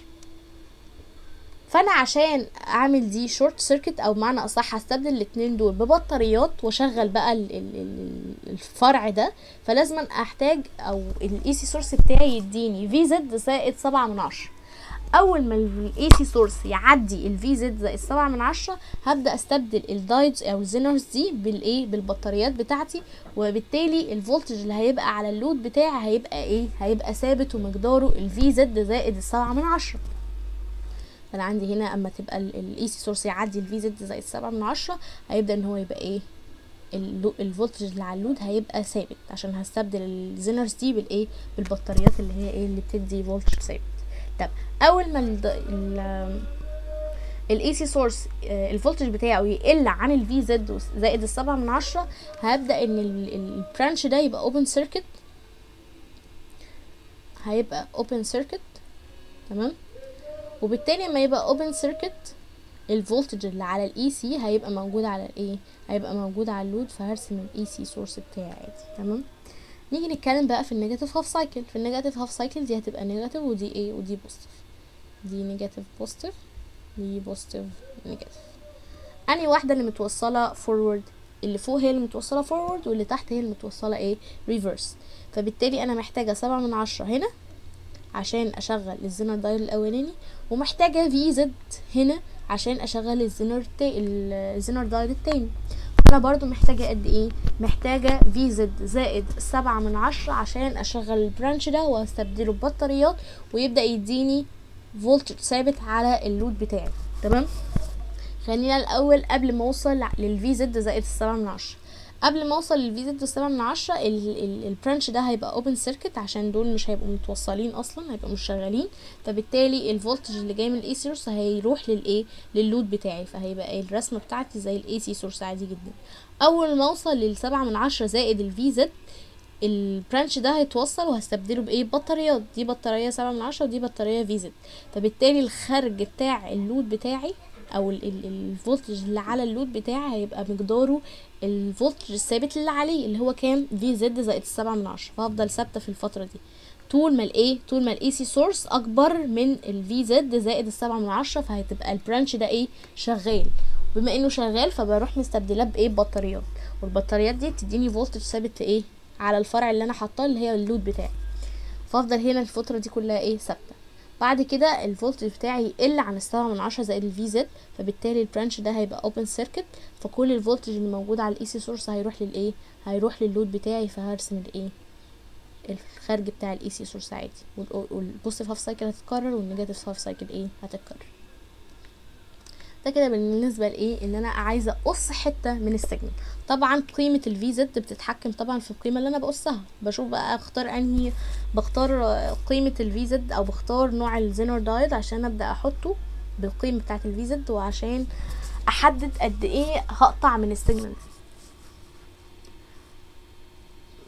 فانا عشان اعمل دي شورت سيركت او معنى اصح هستبدل الاتنين دول ببطاريات واشغل بقى ال ال ال الفرع ده فلازم احتاج او الاي سي سورس بتاعي يديني في زد زائد سبعة من عشرة اول ما الاي سي سورس يعدي الفي زد زائد سبعة من عشرة هبدا استبدل الدايدز او الزينرز دي بالايه بالبطاريات بتاعتي وبالتالي الفولتج اللي هيبقى على اللود بتاعي هيبقى ايه هيبقى ثابت ومقداره الفي زد زائد السبعة من عشرة انا عندي هنا اما تبقى الاي سي سورس يعدي الفي زد زائد سبعة من عشرة هيبدا ان هو يبقى ايه الفولتج اللي على اللود هيبقى ثابت عشان هستبدل الزينرز دي بالايه بالبطاريات اللي هي ايه اللي بتدي فولتج ثابت طب اول ما ال الاي سي سورس الفولتج بتاعه يقل عن الفي زد زائد السبعة من عشرة هيبدا ان البرانش ده يبقى اوبن سيركت هيبقى اوبن سيركت تمام وبالتالي لما يبقى اوبن سيركت الفولتج اللي على الاي سي هيبقى موجود على الايه هيبقى موجود على اللود فهرسم الاي سي سورس بتاعي عادي تمام نيجي نتكلم بقى في النيجاتيف هاف سايكل في النيجاتيف هاف سايكل دي هتبقى نيجاتيف ودي ايه ودي بوزيتيف دي نيجاتيف بوزيتيف دي بوزيتيف نيجاتيف انهي واحده اللي متوصله فورورد اللي فوق هي اللي متوصله فورورد واللي تحت هي اللي متوصله ايه ريفرس فبالتالي انا محتاجه سبعة من عشرة هنا عشان اشغل الزينر دايل الاولاني ومحتاجه في زد هنا عشان اشغل الزينر تي الزينر دايل التاني انا برضو محتاجة قد ايه محتاجة في زد زائد سبعة من عشرة عشان اشغل البرانش ده واستبدله ببطاريات ويبدأ يديني فولتج ثابت على اللود بتاعي تمام خلينا الاول قبل ما اوصل للفي زد زائد السبعة من عشرة قبل ما اوصل للفي زد السبعة من عشرة البرانش ده هيبقى اوبن سيركت عشان دول مش هيبقوا متوصلين اصلا هيبقوا مش شغالين فبالتالي الفولتج اللي جاي من الاي سورس هيروح للايه لللود بتاعي فهيبقى الرسمه بتاعتي زي الاي سي سورس عادي جدا اول ما اوصل للسبعة من عشرة زائد الفي زد البرانش ده هيتوصل وهستبدله بايه بطاريات دي بطاريه سبعة من عشرة ودي بطاريه في زد فبالتالي الخرج بتاع اللود بتاعي او الفولتج اللي على اللود بتاعي هيبقى مقداره الفولتج الثابت اللي عليه اللي هو كام في زد زائد السبعة من عشرة فهفضل ثابته في الفتره دي طول ما الايه طول ما الاي سي سورس اكبر من الفي زد زائد السبعة من عشرة فهتبقى البرانش ده ايه شغال بما انه شغال فبروح مستبدلاه بايه بطاريات والبطاريات دي بتديني فولتج ثابت ايه على الفرع اللي انا حاطاه اللي هي اللود بتاعي فافضل هنا الفتره دي كلها ايه ثابته بعد كده الفولتج بتاعي يقل عن السبعة من عشرة زائد الفي زد فبالتالي البرانش ده هيبقى اوبن سيركت فكل الفولتج اللي موجود على الاي سي سورس هيروح للايه هيروح لللود بتاعي فهرسم الايه الخارج بتاع الاي سي سورس عادي والبوزيتيف هاف سايكل هتتكرر والنيجاتيف هاف سايكل ايه هتتكرر ده كده بالنسبه لايه ان انا عايزه اقص حته من السيجنال طبعا قيمه الفي زد بتتحكم طبعا في القيمه اللي انا بقصها بشوف بقى اختار انهي بختار قيمه الفي زد او بختار نوع الزينر دايد عشان ابدا احطه بالقيمه بتاعه الفي زد وعشان احدد قد ايه هقطع من السيجنال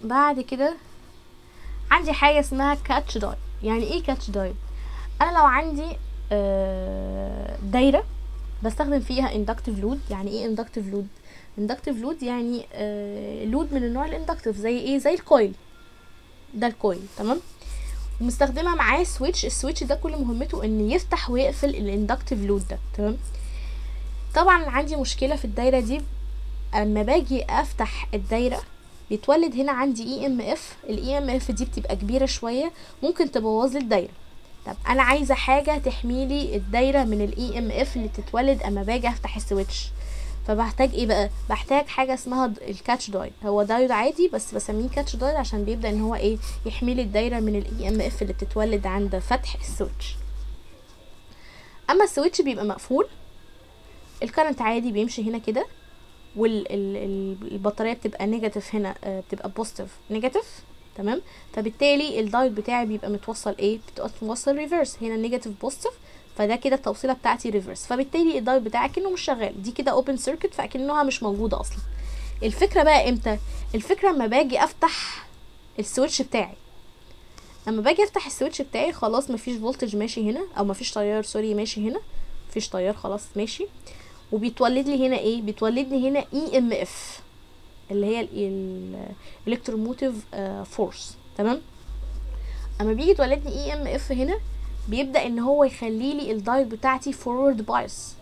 بعد كده عندي حاجه اسمها كاتش دايت يعني ايه كاتش دايت انا لو عندي آه، دايره بستخدم فيها اندكتيف لود يعني ايه اندكتيف لود اندكتيف لود يعني لود من النوع الاندكتيف زي ايه زي الكويل ده الكويل تمام ومستخدمه معاه سويتش السويتش ده كل مهمته ان يفتح ويقفل الاندكتيف لود ده تمام طبعا عندي مشكله في الدايره دي اما باجي افتح الدايره بيتولد هنا عندي اي ام اف الاي ام اف دي بتبقى كبيره شويه ممكن تبوظ لي الدايره طب انا عايزه حاجه تحميلي الدايره من الاي ام اف اللي تتولد اما باجي افتح السويتش فبحتاج ايه بقى بحتاج حاجه اسمها د- الكاتش دايد هو دايود عادي بس بسميه كاتش دايد عشان بيبدا ان هو ايه يحميلي الدايره من الاي ام اف اللي بتتولد عند فتح السويتش اما السويتش بيبقى مقفول الكرنت عادي بيمشي هنا كده والبطاريه بتبقى نيجاتيف هنا آه، بتبقى بوزيتيف نيجاتيف تمام فبالتالي الدايود بتاعي بيبقى متوصل ايه بتبقى متوصل ريفرس هنا نيجاتيف بوزيتيف فده كده التوصيله بتاعتي ريفرس فبالتالي الدايود بتاعي كأنه مش شغال دي كده اوبن سيركت فاكنها مش موجوده اصلا الفكره بقى امتى الفكره لما باجي افتح السويتش بتاعي لما باجي افتح السويتش بتاعي خلاص مفيش فولتج ماشي هنا او مفيش تيار سوري ماشي هنا مفيش تيار خلاص ماشي وبيتولد لي هنا ايه بيتولد لي هنا اي ام اف اللي هي الالكتروموتيف فورس تمام اما بيجي يتولد لي اي ام اف هنا بيبدا ان هو يخلي لي الدايت بتاعتي فورورد بايس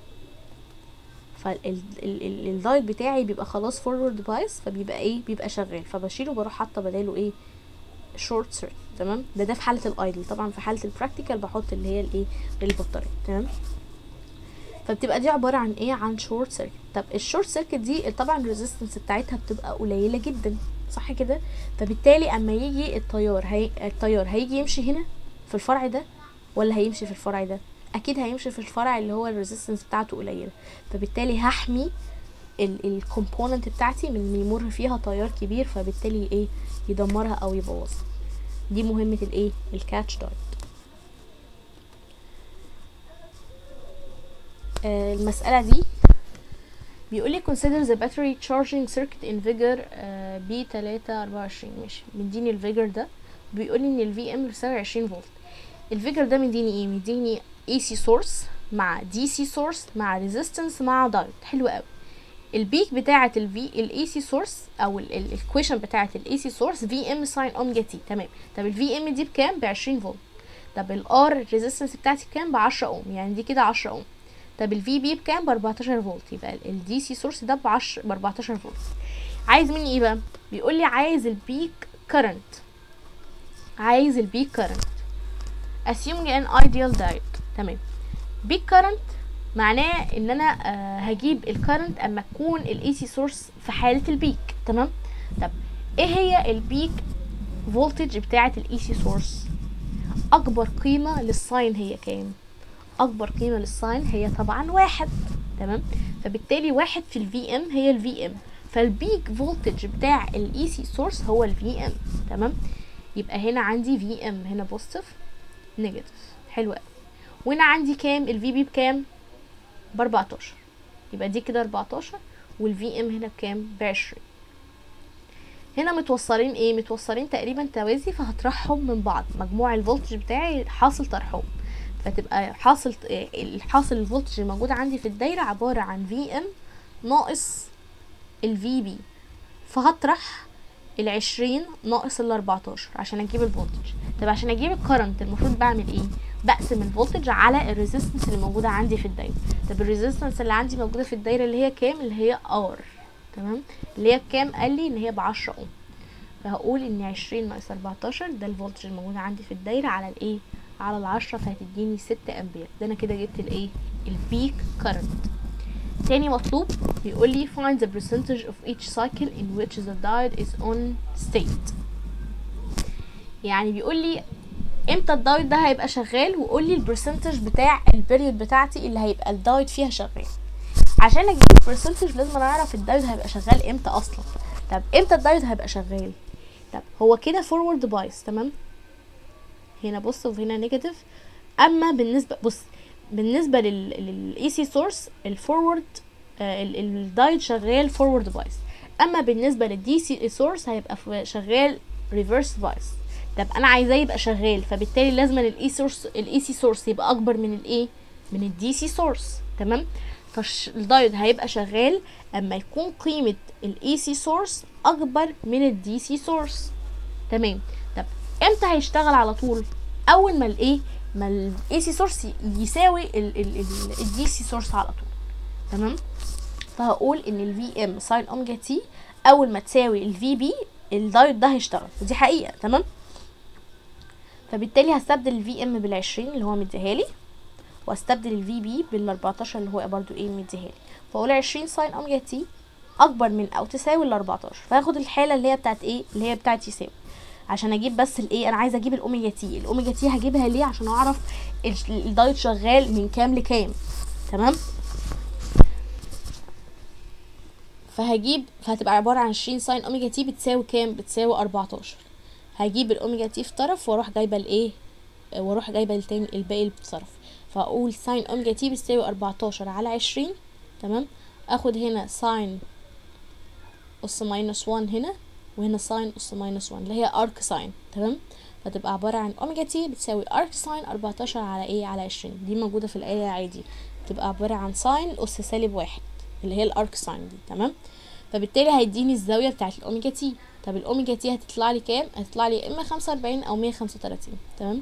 فالدايت بتاعي بيبقى خلاص فورورد بايس فبيبقى ايه بيبقى شغال فبشيله بروح حاطه بداله ايه شورت سيركت تمام ده ده في حاله الايدل طبعا في حاله البراكتيكال بحط اللي هي الايه البطاريه تمام فبتبقى دي عباره عن ايه عن شورت سيركت طب الشورت سيركت دي طبعا الريزيستنس بتاعتها بتبقى قليله جدا صح كده فبالتالي اما يجي التيار هي... التيار هيجي يمشي هنا في الفرع ده ولا هيمشي في الفرع ده اكيد هيمشي في الفرع اللي هو الريزيستنس بتاعته قليله فبالتالي هحمي الكومبوننت بتاعتي من إن يمر فيها تيار كبير فبالتالي ايه يدمرها او يبوظها دي مهمه الايه الكاتش دايت آه المساله دي بيقول لي consider the battery charging circuit in figure آه B 324 ماشي مديني الفيجر ده بيقول لي ان ال VM بيساوي 20 فولت الفيجر ده مديني ايه مديني AC source مع DC source مع resistance مع دايود حلو قوي البيك بتاعة ال V ال AC source او الايكويشن بتاعة ال AC source VM sin اوميجا تي تمام طب ال VM دي بكام ب 20 فولت طب ال R resistance بتاعتي بكام ب 10 اوم يعني دي كده 10 اوم طب الفي بي بكام ب 14 فولت يبقى الدي سي سورس ده ب 10 ب 14 فولت عايز مني ايه بقى بيقول لي عايز البيك كارنت عايز البيك كارنت assuming an ideal diode تمام بيك كارنت معناه ان انا آه هجيب الكارنت اما تكون الاي سي سورس في حاله البيك تمام طب ايه هي البيك فولتج بتاعه الاي سي سورس اكبر قيمه للساين هي كام اكبر قيمه للساين هي طبعا واحد تمام فبالتالي واحد في الفي ام هي الفي ام فالبيك فولتج بتاع الاي سي سورس هو الفي ام تمام يبقى هنا عندي في ام هنا بوزيتيف نيجاتيف حلو قوي وهنا عندي كام الفي بي بكام ب 14 يبقى دي كده 14 والفي ام هنا بكام ب 20 هنا متوصلين ايه متوصلين تقريبا توازي فهطرحهم من بعض مجموع الفولتج بتاعي حاصل طرحهم فتبقى حاصل الحاصل الفولتج الموجود عندي في الدايرة عبارة عن في ام ناقص الفي بي فهطرح العشرين ناقص الاربعتاشر عشان اجيب الفولتج طب عشان اجيب الكرنت المفروض بعمل ايه بقسم الفولتج على الريزيستنس اللي موجودة عندي في الدايرة طب الريزيستنس اللي عندي موجودة في الدايرة اللي هي كام اللي هي ار تمام اللي هي بكام قال لي ان هي بعشرة اوم فهقول ان عشرين ناقص اربعتاشر ده الفولتج الموجود عندي في الدايرة على الايه على العشرة فهتديني ستة امبير ده انا كده جبت الايه البيك كارنت تاني مطلوب بيقول لي find the percentage of each cycle in which the diode is on state يعني بيقول لي امتى الدايود ده هيبقى شغال وقول لي البرسنتج بتاع البيريود بتاعتي اللي هيبقى الدايود فيها شغال عشان اجيب البرسنتج لازم اعرف الدايود هيبقى شغال امتى اصلا طب امتى الدايود هيبقى شغال طب هو كده فورورد بايس تمام هنا بص وهنا نيجاتيف اما بالنسبه بص بالنسبه للاي سي سورس الفورورد الدايت شغال فورورد بايس اما بالنسبه للدي سي سورس هيبقى في- شغال ريفرس بايس طب انا عايزاه يبقى شغال فبالتالي لازم الاي سورس الاي سي سورس يبقى اكبر من الايه من الدي سي سورس تمام فالدايود هيبقى شغال اما يكون قيمه الاي سي سورس اكبر من الدي سي سورس تمام طب امتى هيشتغل على طول اول ما الايه ما الاي سي سورس يساوي الدي سي سورس على طول تمام فهقول ان الفي ام ساين اوميجا تي اول ما تساوي الفي بي الدايود ده هيشتغل ودي حقيقه تمام فبالتالي هستبدل الفي ام بال20 اللي هو مديها لي واستبدل الفي بي بال14 اللي هو برضو ايه مديها لي فاقول 20 ساين اوميجا تي اكبر من او تساوي ال14 فهاخد الحاله اللي هي بتاعت ايه اللي هي بتاعت يساوي عشان اجيب بس الايه انا عايزه اجيب الاوميجا تي الاوميجا تي هجيبها ليه عشان اعرف ال- الدايت شغال من كام لكام تمام فهجيب فهتبقى عباره عن 20 ساين اوميجا تي بتساوي كام بتساوي 14 هجيب الاوميجا تي في طرف واروح جايبه الايه واروح جايبه التاني الباقي اللي في طرف فاقول ساين اوميجا تي بتساوي 14 على 20 تمام اخد هنا ساين اس ماينس 1 هنا وهنا ساين اس ماينس 1 اللي هي ارك ساين تمام فتبقى عبارة عن اوميجا تي بتساوي ارك ساين 14 على ايه على 20 دي موجودة في الآية عادي تبقى عبارة عن ساين اس سالب واحد اللي هي الارك ساين دي تمام فبالتالي هيديني الزاوية بتاعت الاوميجا تي طب الاوميجا تي هتطلع لي كام هتطلع لي يا اما 45 او 135 تمام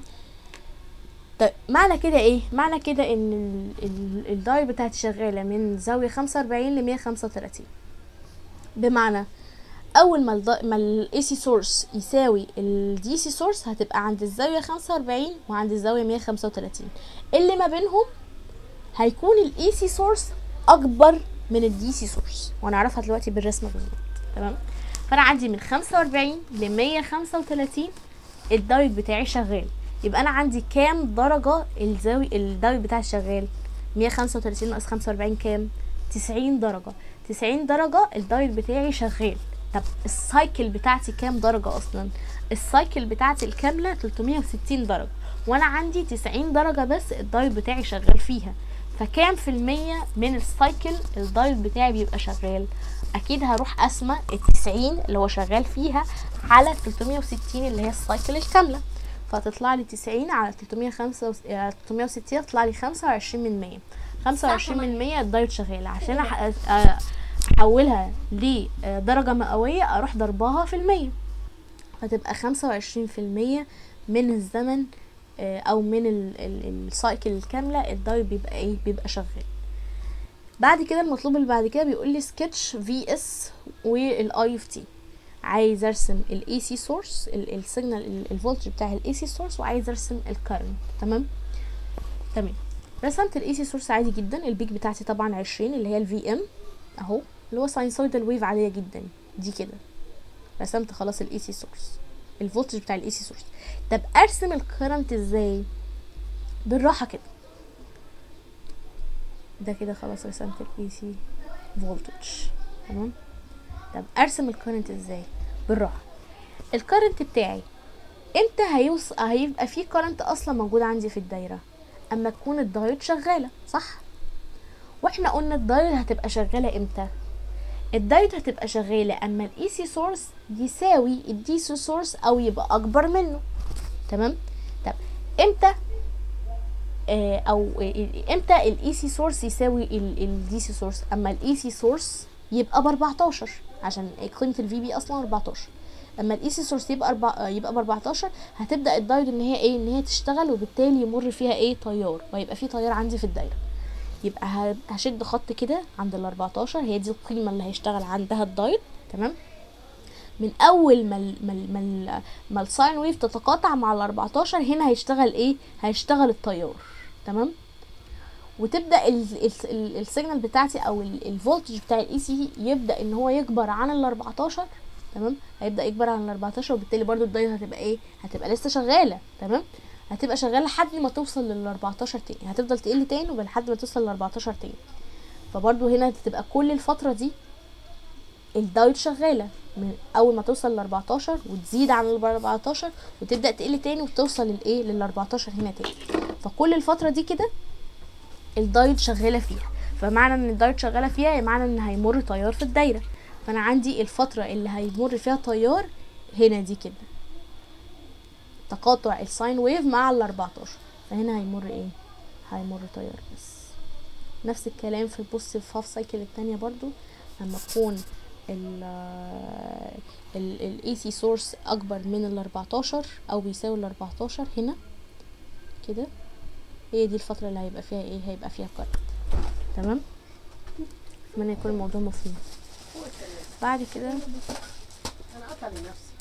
طيب معنى كده ايه معنى كده ان ال- ال- الداي بتاعتي شغالة من زاوية 45 ل 135 بمعنى اول ما الض... ما الاي سي سورس يساوي الدي سي سورس هتبقى عند الزاويه 45 وعند الزاويه 135 اللي ما بينهم هيكون الاي سي سورس اكبر من الدي سي سورس وهنعرفها دلوقتي بالرسمه بالظبط تمام فانا عندي من 45 ل 135 الدايت بتاعي شغال يبقى انا عندي كام درجه الزاويه الدايت بتاعي شغال 135 ناقص 45 كام 90 درجه 90 درجه الدايت بتاعي شغال طب السايكل بتاعتي كام درجة أصلا السايكل بتاعتي الكاملة 360 درجة وأنا عندي 90 درجة بس الدايت بتاعي شغال فيها فكام في المية من السايكل الدايت بتاعي بيبقى شغال أكيد هروح أسمى التسعين اللي هو شغال فيها على 360 اللي هي السايكل الكاملة فتطلع لي 90 على 365 تطلع لي 25 من 100 25 من 100 الدايت شغال عشان أح- أ- احولها لدرجة مئوية اروح ضربها في المية فتبقى خمسة وعشرين في المية من الزمن آه، او من ال- ال- السايكل الكاملة الدايت بيبقى ايه بيبقى شغال بعد كده المطلوب اللي بعد كده بيقول لي سكتش في اس والاي اف تي عايز ارسم الاي سي سورس السيجنال الفولتج بتاع الاي سي سورس وعايز ارسم الكارنت تمام تمام رسمت الاي سي سورس عادي جدا البيك بتاعتي طبعا 20 اللي هي الفي ام اهو اللي هو ساينسويدال ويف عاديه جدا دي كده رسمت خلاص الاي سي سورس الفولتج بتاع الاي سي سورس طب ارسم الكرنت ازاي بالراحه كده ده كده خلاص رسمت الاي سي فولتج تمام طب ارسم الكرنت ازاي بالراحه الكرنت بتاعي امتى هيوص... هيبقى في كرنت اصلا موجود عندي في الدايره اما تكون الدايود شغاله صح واحنا قلنا الدايود هتبقى شغاله امتى الدايت هتبقى شغالة اما الاي سي سورس يساوي الدي سي سورس او يبقى اكبر منه تمام طب امتى آه او آه، امتى الاي سي سورس يساوي الدي سي سورس اما الاي سي سورس يبقى ب 14 عشان قيمه الفي بي اصلا 14 اما الاي سي سورس يبقى أربع... آه، يبقى ب 14 هتبدا الدايت ان هي ايه ان هي تشتغل وبالتالي يمر فيها ايه تيار وهيبقى في تيار عندي في الدايره يبقى ه- هشد خط كده عند ال 14 هي دي القيمة اللي هيشتغل عندها الدايت تمام من اول ما ال ما ال ما, ال ما الساين ويف تتقاطع مع ال 14 هنا هيشتغل ايه هيشتغل التيار تمام وتبدا ال- ال- ال- السيجنال بتاعتي او ال- الفولتج بتاع الاي سي يبدا ان هو يكبر عن ال 14 تمام هيبدا يكبر عن ال 14 وبالتالي برضو الدايت هتبقى ايه هتبقى لسه شغاله تمام هتبقى شغاله لحد ما توصل لل 14 تاني هتفضل تقل تاني ولحد ما توصل ل 14 تاني فبرضو هنا تبقى كل الفتره دي الدايت شغاله من اول ما توصل ل 14 وتزيد عن ال 14 وتبدا تقل تاني وتوصل للايه لل 14 هنا تاني فكل الفتره دي كده الدايت شغاله فيها فمعنى ان الدايت شغاله فيها معنى ان هيمر تيار في الدايره فانا عندي الفتره اللي هيمر فيها تيار هنا دي كده تقاطع الساين ويف مع ال 14 فهنا هيمر ايه هيمر تيار بس نفس الكلام في البوزيتيف هاف سايكل التانية برضو لما تكون ال ال ال AC source أكبر من ال 14 أو بيساوي ال 14 هنا كده هي دي الفترة اللي هيبقى فيها ايه هيبقى فيها كارت تمام اتمنى يكون الموضوع مفهوم بعد كده انا قطع لنفسي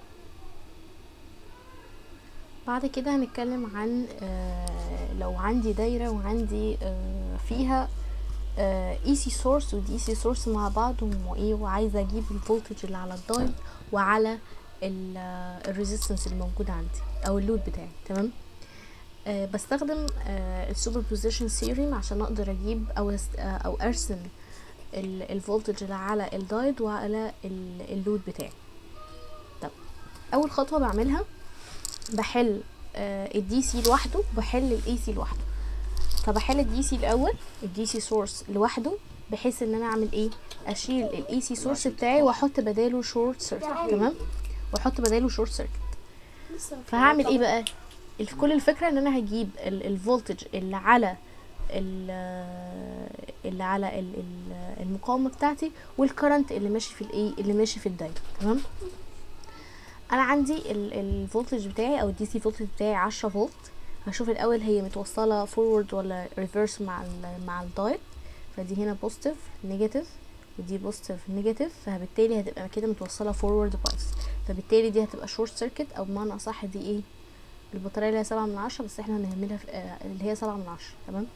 بعد كده هنتكلم عن آه لو عندي دايرة وعندي آه فيها اي سي سورس ودي سي سورس مع بعض وايه وعايزه اجيب الفولتج اللي على الدايد وعلى الريزيستنس اللي موجود عندي او اللود بتاعي تمام آه بستخدم آه السوبر بوزيشن ثيوريم عشان اقدر اجيب او أست- آه او ارسم الفولتج اللي على الدايد وعلى ال- اللود بتاعي طب اول خطوه بعملها بحل الدي سي لوحده وبحل الاي سي لوحده فبحل الدي سي الاول الدي سي سورس لوحده بحيث ان انا اعمل ايه اشيل الاي سي سورس بتاعي واحط بداله شورت سيركت تمام واحط بداله شورت سيركت فهعمل ايه بقى الف- كل الفكره ان انا هجيب الفولتج اللي على ال- اللي على ال- ال- المقاومه بتاعتي والكرنت اللي ماشي في الايه اللي ماشي في الدايره تمام انا عندي الفولتج بتاعي او الدي سي فولتج بتاعي 10 فولت هشوف الاول هي متوصله فورورد ولا ريفرس مع ال مع الدايت فدي هنا بوزيتيف نيجاتيف ودي بوزيتيف نيجاتيف فبالتالي هتبقى كده متوصله فورورد بايس فبالتالي دي هتبقى شورت سيركت او بمعنى اصح دي ايه البطاريه اللي هي سبعة من عشرة بس احنا هنهملها في آه اللي هي سبعة من عشرة تمام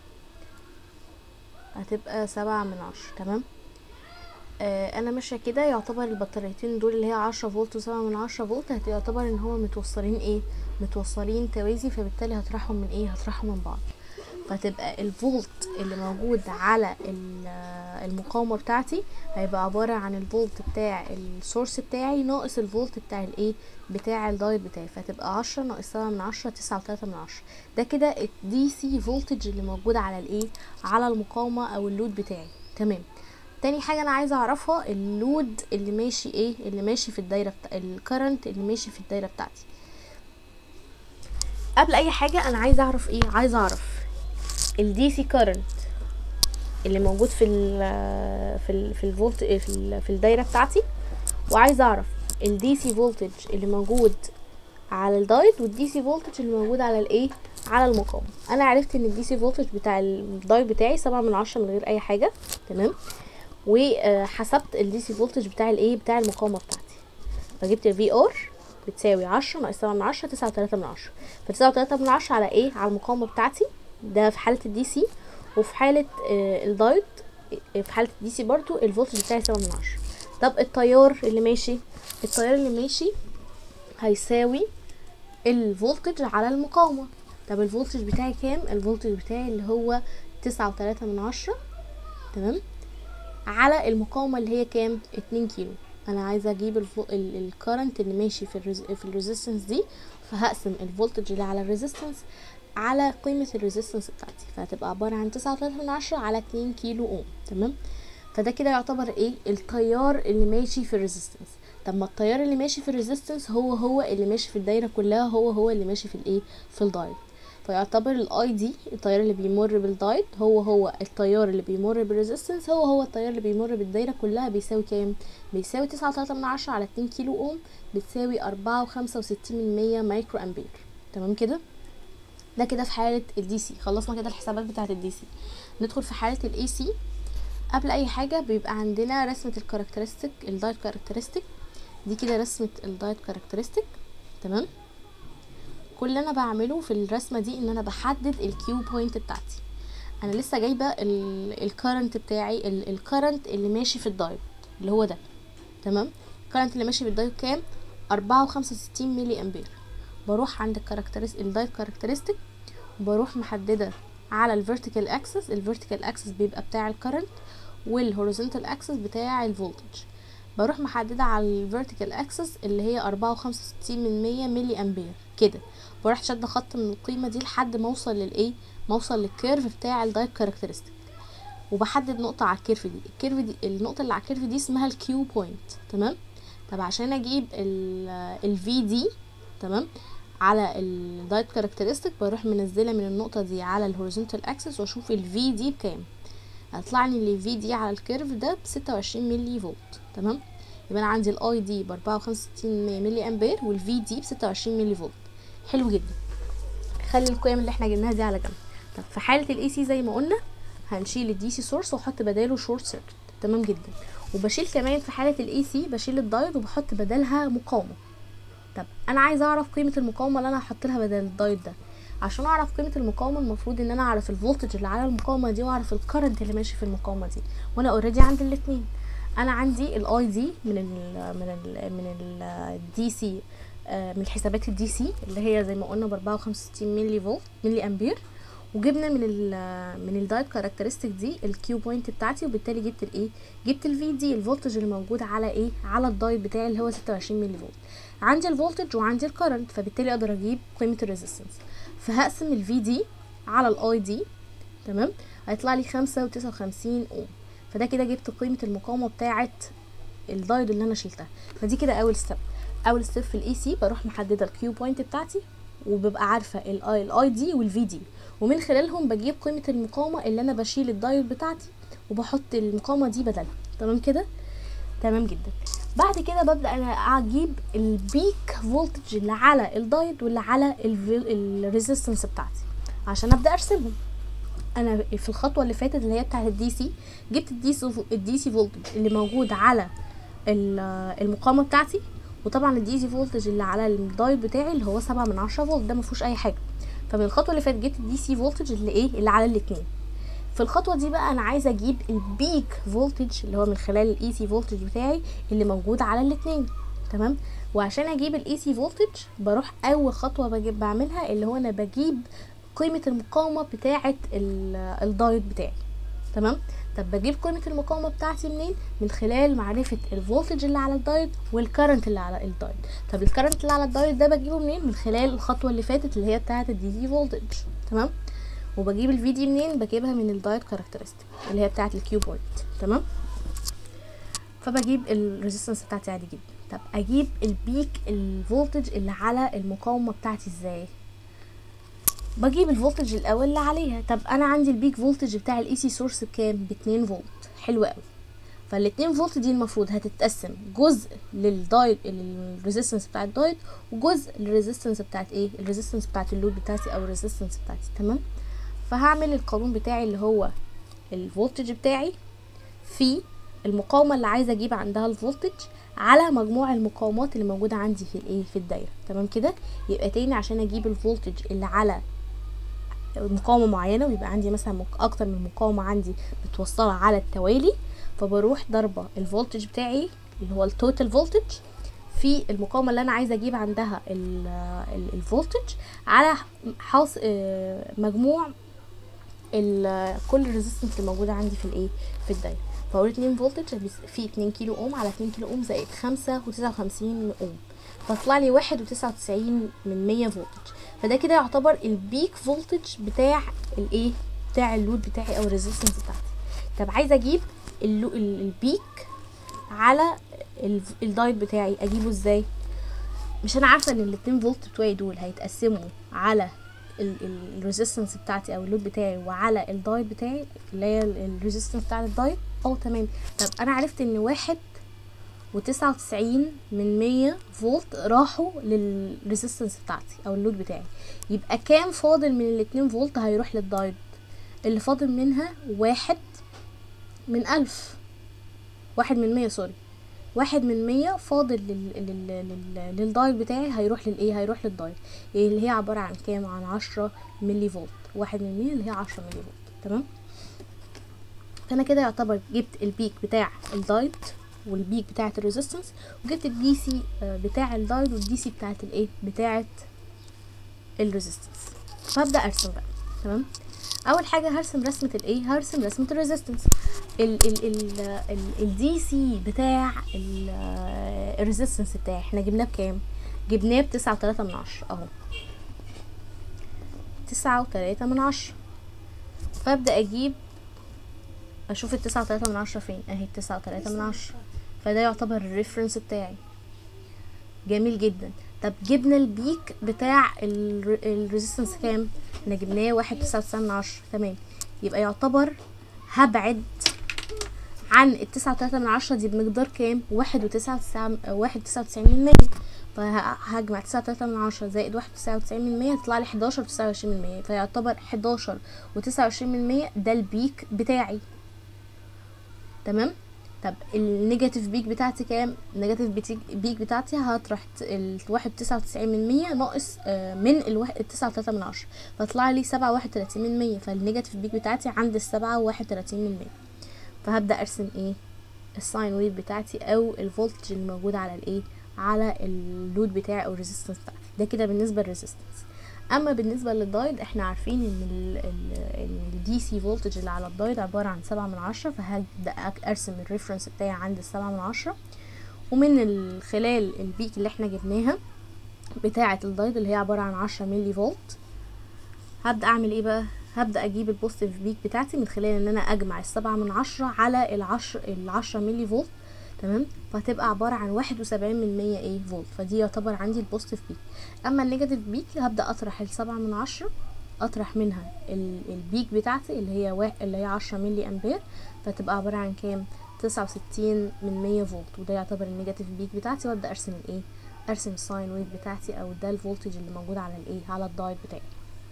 هتبقى سبعة من عشرة تمام آه انا ماشيه كده يعتبر البطاريتين دول اللي هي عشرة فولت وسبعة من عشرة فولت هتعتبر ان هما متوصلين ايه متوصلين توازي فبالتالي هطرحهم من ايه هطرحهم من بعض فتبقى الفولت اللي موجود على ال- المقاومة بتاعتي هيبقى عبارة عن الفولت بتاع السورس بتاعي ناقص الفولت بتاع الايه بتاع الدايت بتاعي فتبقى عشرة ناقص سبعة من عشرة تسعة وتلاتة من عشرة ده كده الدي سي فولتج اللي موجود على الايه على المقاومة او اللود بتاعي تمام تاني حاجة انا عايزة اعرفها اللود اللي ماشي ايه اللي ماشي في الدايرة بتا... الكرنت اللي ماشي في الدايرة بتاعتي قبل اي حاجة انا عايزة اعرف ايه عايزة اعرف الدي سي كارنت اللي موجود في ال في ال في الفولت في ال في الدايره بتاعتي وعايزه اعرف الدي سي فولتج اللي موجود على الدايت والدي سي فولتج اللي موجود على الايه على المقاومه انا عرفت ان الدي سي فولتج بتاع الدايت بتاعي سبعة من عشرة من غير اي حاجه تمام وحسبت الدي سي فولتج بتاع الايه بتاع المقاومه بتاعتي فجبت الفي ار بتساوي عشرة ناقص سبعة من عشرة تسعة وتلاتة من عشرة فتسعة وتلاتة من عشرة على ايه على المقاومة بتاعتي ده في حالة الدي سي وفي حالة آه الدايت آه، في حالة الدي سي برضو الفولتج بتاعي سبعة من عشرة طب التيار اللي ماشي التيار اللي ماشي هيساوي الفولتج على المقاومة طب الفولتج بتاعي كام الفولتج بتاعي اللي هو تسعة وتلاتة من عشرة تمام على المقاومة اللي هي كام اتنين كيلو انا عايزة اجيب الفو... ال... الكرنت اللي ماشي في الرز... في الريزيستنس دي فهقسم الفولتج اللي على الريزيستنس على قيمة الريزيستنس بتاعتي فهتبقى عبارة عن تسعة وتلاتة من عشرة على اتنين كيلو اوم تمام فده كده يعتبر ايه التيار اللي ماشي في الريزيستنس طب ما التيار اللي ماشي في الريزيستنس هو هو اللي ماشي في الدايرة كلها هو هو اللي ماشي في الايه في الدايت فيعتبر الاي دي التيار اللي بيمر بالدايت هو هو التيار اللي بيمر بالريزيستنس هو هو التيار اللي بيمر بالدايرة كلها بيساوي كام بيساوي تسعة وتلاتة من عشرة على اتنين كيلو اوم بتساوي أربعة وخمسة وستين من مية مايكرو امبير تمام كده ده كده في حالة الدي سي خلصنا كده الحسابات بتاعة الدي سي ندخل في حالة الاي سي قبل اي حاجة بيبقى عندنا رسمة الكاركترستيك الدايت كاركترستيك دي كده رسمة الدايت كاركترستيك تمام كل اللي انا بعمله في الرسمة دي ان انا بحدد الكيو بوينت بتاعتي انا لسه جايبة الكرنت بتاعي الكرنت اللي ماشي في الدايت اللي هو ده تمام الكرنت اللي ماشي بالدايت كام أربعة وخمسة وستين ميلي امبير بروح عند الكاركترست الدايت كاركترستيك بروح محدده على الفيرتيكال اكسس الفيرتيكال اكسس بيبقى بتاع الكرنت والهوريزونتال اكسس بتاع الفولتج بروح محدده على الفيرتيكال اكسس اللي هي أربعة وخمسة وستين من مية ميلي امبير كده بروح شادة خط من القيمة دي لحد ما اوصل للايه ما اوصل للكيرف بتاع الدايت كاركترستيك وبحدد نقطه على الكيرف دي الكيرف دي النقطه اللي على الكيرف دي اسمها الكيو بوينت تمام طب عشان اجيب الفي دي تمام على الدايت كاركترستيك بروح منزله من النقطه دي على الهوريزونتال اكسس واشوف الفي دي بكام هيطلع لي ان الفي دي على الكيرف ده ب 26 ملي فولت تمام يبقى انا عندي الاي دي ب 54 ملي امبير والفي دي ب 26 ملي فولت حلو جدا خلي القيم اللي احنا جبناها دي على جنب طب في حاله الاي سي زي ما قلنا هنشيل الدي سي سورس واحط بداله شورت سيركت تمام جدا وبشيل كمان في حاله الاي سي بشيل الدايود وبحط بدلها مقاومه طب انا عايزه اعرف قيمه المقاومه اللي انا هحط لها بدل الدايود ده عشان اعرف قيمه المقاومه المفروض ان انا اعرف الفولتج اللي على المقاومه دي واعرف الكرنت اللي ماشي في المقاومه دي وانا اوريدي عندي الاثنين انا عندي الاي دي من ال من ال من الدي سي من الحسابات الدي سي اللي هي زي ما قلنا ب 54 ملي فولت ملي امبير وجبنا من ال من الدايت كاركترستيك دي الكيو بوينت بتاعتي وبالتالي جبت الايه جبت الفي دي الفولتج اللي موجود على ايه على الدايت بتاعي اللي هو 26 ملي فولت عندي الفولتج وعندي الكرنت فبالتالي اقدر اجيب قيمه الريزيستنس فهقسم الفي دي على الاي دي تمام هيطلع لي خمسة وتسعة وخمسين اوم فده كده جبت قيمة المقاومة بتاعة الدايد اللي انا شلتها فدي كده اول ستيب اول ستيب في الاي سي بروح محددة الكيو بوينت بتاعتي وببقى عارفة الاي الاي دي والفي دي ومن خلالهم بجيب قيمة المقاومة اللي انا بشيل الدايود بتاعتي وبحط المقاومة دي بدلها تمام كده تمام جدا بعد كده ببدا انا اجيب البيك فولتج اللي على الدايود واللي على الريزيستنس بتاعتي عشان ابدا ارسمهم انا في الخطوه اللي فاتت اللي هي بتاعه الدي سي جبت الدي سي الدي سي فولتج اللي موجود على المقاومه بتاعتي وطبعا الدي سي فولتج اللي على الدايود بتاعي اللي هو سبعة من عشرة فولت ده مفيهوش اي حاجه فمن الخطوه اللي فاتت جبت الدي سي فولتج اللي ايه اللي على الاتنين في الخطوه دي بقى انا عايزه اجيب البيك فولتج اللي هو من خلال الاي سي فولتج بتاعي اللي موجود على الاثنين تمام وعشان اجيب الاي سي فولتج بروح اول خطوه بجيب بعملها اللي هو انا بجيب قيمه المقاومه بتاعه الدايود بتاعي تمام طب بجيب قيمه المقاومه بتاعتي منين من خلال معرفه الفولتج اللي على الدايود والكرنت اللي على الدايود طب الكرنت اللي على الدايود ده بجيبه منين من خلال الخطوه اللي فاتت اللي هي بتاعه الدي سي فولتج تمام وبجيب الفي دي منين بجيبها من الدايت كاركترستيك اللي هي بتاعه الكيو بوينت تمام فبجيب الريزيستنس بتاعتي عادي جدا طب اجيب البيك الفولتج اللي على المقاومه بتاعتي ازاي بجيب الفولتج الاول اللي عليها طب انا عندي البيك فولتج بتاع الاي سي سورس بكام ب 2 فولت حلو قوي فال 2 فولت دي المفروض هتتقسم جزء للدايت للريزيستنس بتاع الدايت وجزء للريزيستنس بتاعت ايه الريزيستنس بتاعت اللود بتاعتي او الريزيستنس بتاعتي تمام فهعمل القانون بتاعي اللي هو الفولتج بتاعي في المقاومة اللي عايزة اجيب عندها الفولتج على مجموع المقاومات اللي موجودة عندي في الايه في الدايرة تمام كده يبقى تاني عشان اجيب الفولتج اللي على مقاومة معينة ويبقى عندي مثلا اكتر من مقاومة عندي متوصلة على التوالي فبروح ضربة الفولتج بتاعي اللي هو التوتال فولتج في المقاومة اللي أنا عايزة أجيب عندها الفولتج على حاص مجموع كل الريزيستنس اللي موجودة عندي في الإيه في الدايرة فأقول اتنين فولتج في اتنين كيلو أوم على اتنين كيلو أوم زائد خمسة وتسعة وخمسين أوم فطلع لي واحد وتسعة وتسعين من مية فولتج فده كده يعتبر البيك فولتج بتاع الإيه بتاع اللود بتاعي أو الريزيستنس بتاعتي طب عايزة أجيب البيك على الدايت بتاعي اجيبه ازاي مش انا عارفه ان الاتنين فولت بتوعي دول هيتقسموا على الريزيستنس بتاعتي او اللود بتاعي وعلى الدايت بتاعي اللي هي الريزيستنس بتاع الدايت اه تمام طب انا عرفت ان واحد وتسعة وتسعين من مية فولت راحوا للريزيستنس بتاعتي او اللود بتاعي يبقى كام فاضل من الاتنين فولت هيروح للدايت اللي فاضل منها واحد من ألف واحد من مية سوري واحد من مية فاضل لل... لل... لل... للدايت بتاعي هيروح للايه هيروح للدايت اللي هي عبارة عن كام عن عشرة ملي فولت واحد من مية اللي هي عشرة ملي فولت تمام فانا كده يعتبر جبت البيك بتاع الدايت والبيك بتاعة الريزيستنس وجبت الدي سي بتاع الدايت والدي سي بتاعة الايه بتاعة الريزيستنس فابدا ارسم بقى تمام اول حاجه هرسم رسمه الايه هرسم رسمه الريزيستنس ال ال ال ال الدي سي بتاع الريزيستنس بتاعي احنا جبناه بكام جبناه بتسعة وتلاتة من عشرة اهو تسعة وتلاتة من عشرة فابدا اجيب اشوف التسعة وتلاتة من عشرة فين اهي التسعة وتلاتة من عشرة فده يعتبر الريفرنس بتاعي جميل جدا طب جبنا البيك بتاع الريزيستنس كام احنا جبناه واحد تسعة وتسعين من عشرة تمام يبقى يعتبر هبعد عن التسعة وتلاتة من عشرة دي بمقدار كام واحد وتسعة وتسعة واحد تسعة وتسعين من مية فهجمع تسعة وتلاتة من عشرة زائد واحد وتسعة وتسعين من مية يطلع لي حداشر وتسعة وعشرين من مية فيعتبر حداشر وتسعة وعشرين من مية ده البيك بتاعي تمام طب النيجاتيف بيك بتاعتي كام النيجاتيف بيتي- بيك بتاعتي هطرح ت- الواحد تسعة وتسعين من مية ناقص آه، من الواحد التسعة وتلاتة من عشرة فطلع لي سبعة واحد وتلاتين من مية فالنيجاتيف بيك بتاعتي عند السبعة وواحد وتلاتين من مية فهبدأ أرسم ايه الساين ويف بتاعتي أو الفولتج اللي موجود على الايه على اللود بتاعي أو الريزيستنس بتاعتي ده كده بالنسبة للريزيستنس اما بالنسبه للدايد احنا عارفين ان الدي سي فولتج اللي على الدايد عباره عن سبعة من عشرة فهبدا أك- ارسم الريفرنس بتاعي عند السبعة من عشرة ومن ال- خلال البيك اللي احنا جبناها بتاعه الدايد اللي هي عباره عن عشرة ملي فولت هبدا اعمل ايه بقى هبدا اجيب البوزيتيف بيك بتاعتي من خلال ان انا اجمع السبعة من عشرة على العشر العشرة ملي فولت تمام فهتبقى عبارة عن واحد وسبعين من مية ايه فولت فدي يعتبر عندي البوزيتيف بيك اما النيجاتيف بيك هبدا اطرح السبعة من عشرة اطرح منها ال- البيك بتاعتي اللي هي وا... اللي هي عشرة ملي امبير فتبقى عبارة عن كام تسعة وستين من مية فولت وده يعتبر النيجاتيف بيك بتاعتي وابدا ارسم الايه ارسم الساين ويف بتاعتي او ده الفولتج اللي موجود على الايه على الدايت بتاعي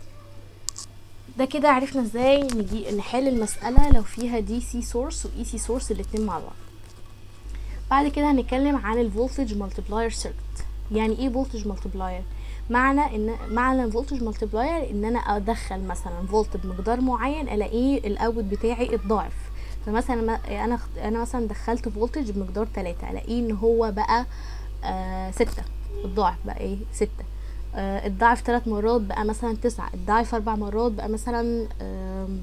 ده كده عرفنا ازاي نجي نحل المسألة لو فيها دي سي سورس واي سي سورس الاتنين مع بعض بعد كده هنتكلم عن الفولتج مالتبلاير سيركت يعني ايه فولتج مالتبلاير معنى ان معنى الفولتج مالتبلاير ان انا ادخل مثلا فولت بمقدار معين الاقيه الاوت بتاعي اتضاعف فمثلا ما- انا اخت- انا مثلا دخلت فولتج بمقدار 3 الاقيه ان هو بقى آه ستة اتضاعف بقى ايه ستة آه اتضاعف ثلاث مرات بقى مثلا تسعة اتضاعف اربع مرات بقى مثلا آم،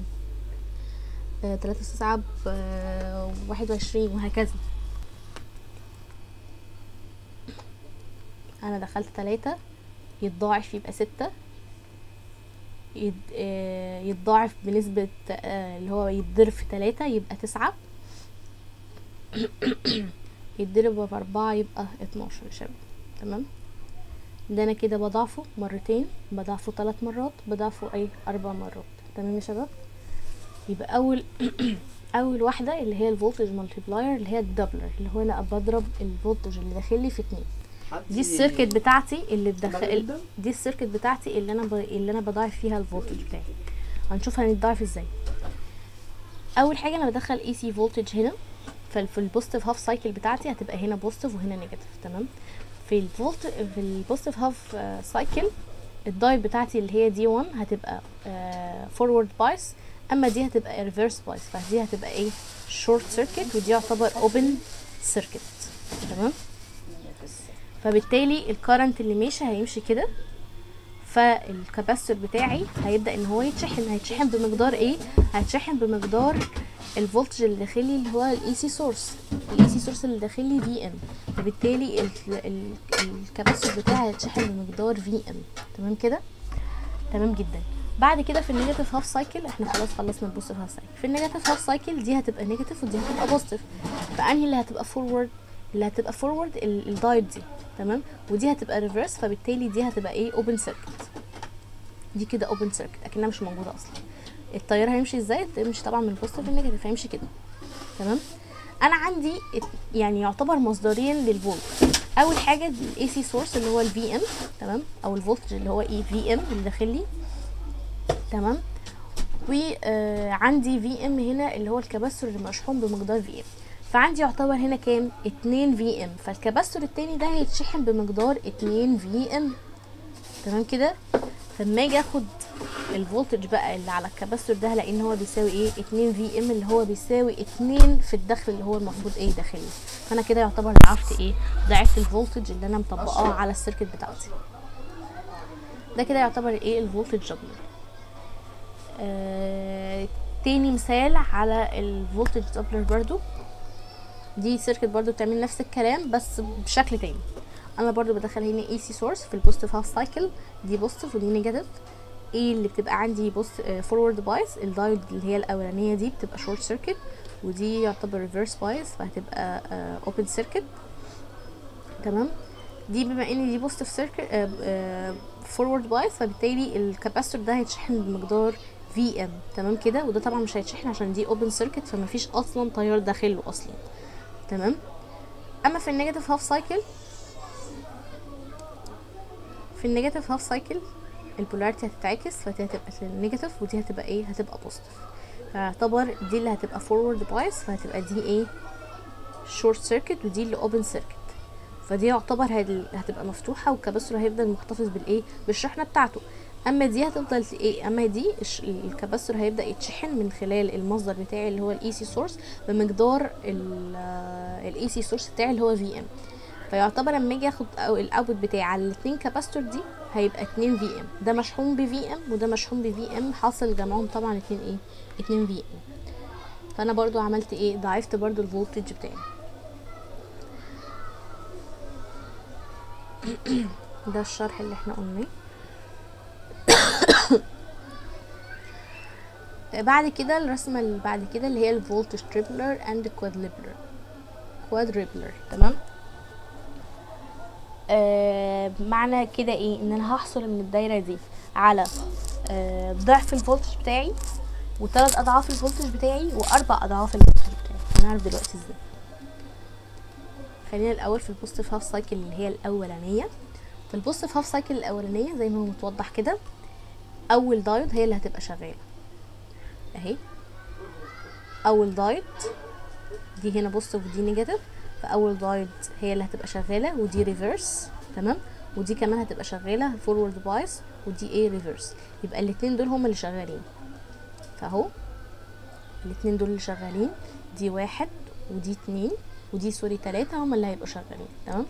آه تلاتة تسعة ب آه، واحد وعشرين وهكذا انا دخلت تلاتة يتضاعف يبقى ستة يت- آه، يتضاعف بنسبة آه، اللي هو يتضرب في تلاتة يبقى تسعة يتضرب في أربعة يبقى اتناشر يا شباب تمام ده انا كده بضعفه مرتين بضعفه ثلاث مرات بضعفه اي اربع مرات تمام يا شباب يبقى اول اول واحده اللي هي الفولتج مالتيبلاير اللي هي الدبلر اللي هو انا بضرب الفولتج اللي داخل لي في اتنين دي السيركت بتاعتي اللي بدخل دي السيركت بتاعتي اللي انا ب... اللي انا بضاعف فيها الفولتج بتاعي هنشوف هنتضاعف ازاي اول حاجه انا بدخل اي سي فولتج هنا ففي البوزيتيف هاف سايكل بتاعتي هتبقى هنا بوزيتيف وهنا نيجاتيف تمام في الفولت في البوزيتيف هاف سايكل الدايت بتاعتي اللي هي دي 1 هتبقى فورورد بايس اما دي هتبقى ريفرس بايس فدي هتبقى ايه شورت سيركت ودي يعتبر اوبن سيركت تمام فبالتالي الكرنت اللي ماشي هيمشي كده فالكاباستور بتاعي هيبدا ان هو يتشحن هيتشحن بمقدار ايه هيتشحن بمقدار الفولتج اللي داخلي اللي هو الاي سي سورس الاي سي سورس اللي داخلي في ام فبالتالي ال- ال- الكاباستور بتاعي هيتشحن بمقدار في ام تمام كده تمام جدا بعد كده في النيجاتيف هاف سايكل احنا خلاص خلصنا البوزيتيف هاف سايكل في النيجاتيف هاف سايكل دي هتبقى نيجاتيف ودي هتبقى بوزيتيف فانهي اللي هتبقى فورورد اللي هتبقى فورورد الدايت دي تمام ودي هتبقى ريفرس فبالتالي دي هتبقى ايه اوبن سيركت دي كده اوبن سيركت اكنها مش موجوده اصلا التيار هيمشي ازاي هيمشي طبعا من البوزيتيف للنيجاتيف هيمشي كده تمام انا عندي ات- يعني يعتبر مصدرين للفولت اول حاجه الاي سي سورس اللي هو الفي ام تمام او الفولتج اللي هو ايه في ام اللي داخل لي تمام وعندي في ام هنا اللي هو الكباستور اللي مشحون بمقدار في ام فعندي يعتبر هنا كام 2 في ام فالكباستور التاني ده هيتشحن بمقدار 2 في ام تمام كده فلما اجي اخد الفولتج بقى اللي على الكباستور ده هلاقي ان هو بيساوي ايه 2 في ام اللي هو بيساوي 2 في الدخل اللي هو المفروض ايه داخلي فانا كده يعتبر ضعفت ايه ضعفت الفولتج اللي انا مطبقاه على السيركت بتاعتي ده كده يعتبر ايه الفولتج جابلر آه تاني مثال على الفولتج دبلر برضو دي سيركت برضو بتعمل نفس الكلام بس بشكل تاني انا برضو بدخل هنا اي سي سورس في البوزيتيف هاف سايكل دي بوزيتيف ودي نيجاتيف ايه اللي بتبقى عندي بص فورورد بايس الدايود اللي هي الاولانيه دي بتبقى شورت سيركت ودي يعتبر ريفرس بايس فهتبقى اوبن سيركت تمام دي بما ان دي بوزيتيف سيركت فورورد بايس فبالتالي الكاباستور ده هيتشحن بمقدار في ام تمام كده وده طبعا مش هيتشحن عشان دي اوبن سيركت فمفيش اصلا تيار داخله اصلا تمام اما في النيجاتيف هاف سايكل في النيجاتيف هاف سايكل البولاريتي هتتعكس فدي هتبقى النيجاتيف ودي هتبقى ايه هتبقى بوزيتيف فيعتبر دي اللي هتبقى فورورد بايس فهتبقى دي ايه شورت سيركت ودي اللي اوبن سيركت فدي يعتبر هد- هتبقى مفتوحه والكباستور هيفضل محتفظ بالايه بالشحنه بتاعته اما دي هتفضل ت- ايه اما دي الش- الكباستور هيبدا يتشحن من خلال المصدر بتاعي اللي هو الاي سي سورس بمقدار الاي سي سورس بتاعي اللي هو في ام فيعتبر لما اجي اخد أو الاوتبوت بتاعي على الاثنين كاباستور دي هيبقى 2 في ام ده مشحون بفي ام وده مشحون بفي ام حاصل جمعهم طبعا اتنين ايه 2 في ام فانا برضو عملت ايه ضعفت برضو الفولتج بتاعي ده الشرح اللي احنا قلناه بعد كده الرسمة اللي بعد كده اللي هي الفولتج تريبلر اند كوادريبلر كوادريبلر تمام آه معنى كده ايه ان انا هحصل من الدايرة دي على آه ضعف الفولتج بتاعي وثلاث اضعاف الفولتج بتاعي واربع اضعاف الفولتج بتاعي هنعرف دلوقتي ازاي خلينا الاول في البوزيتيف هاف سايكل اللي هي الاولانيه في البوزيتيف هاف سايكل الاولانيه زي ما هو متوضح كده اول دايود هي اللي هتبقى شغاله اهي اول دايود دي هنا بوزيتيف ودي نيجاتيف فاول دايود هي اللي هتبقى شغاله ودي ريفرس تمام ودي كمان هتبقى شغاله فورورد بايس ودي ايه ريفرس يبقى الاتنين دول هما اللي شغالين فاهو الاتنين دول اللي شغالين دي واحد ودي اتنين ودي سوري تلاتة هما اللي هيبقوا شغالين تمام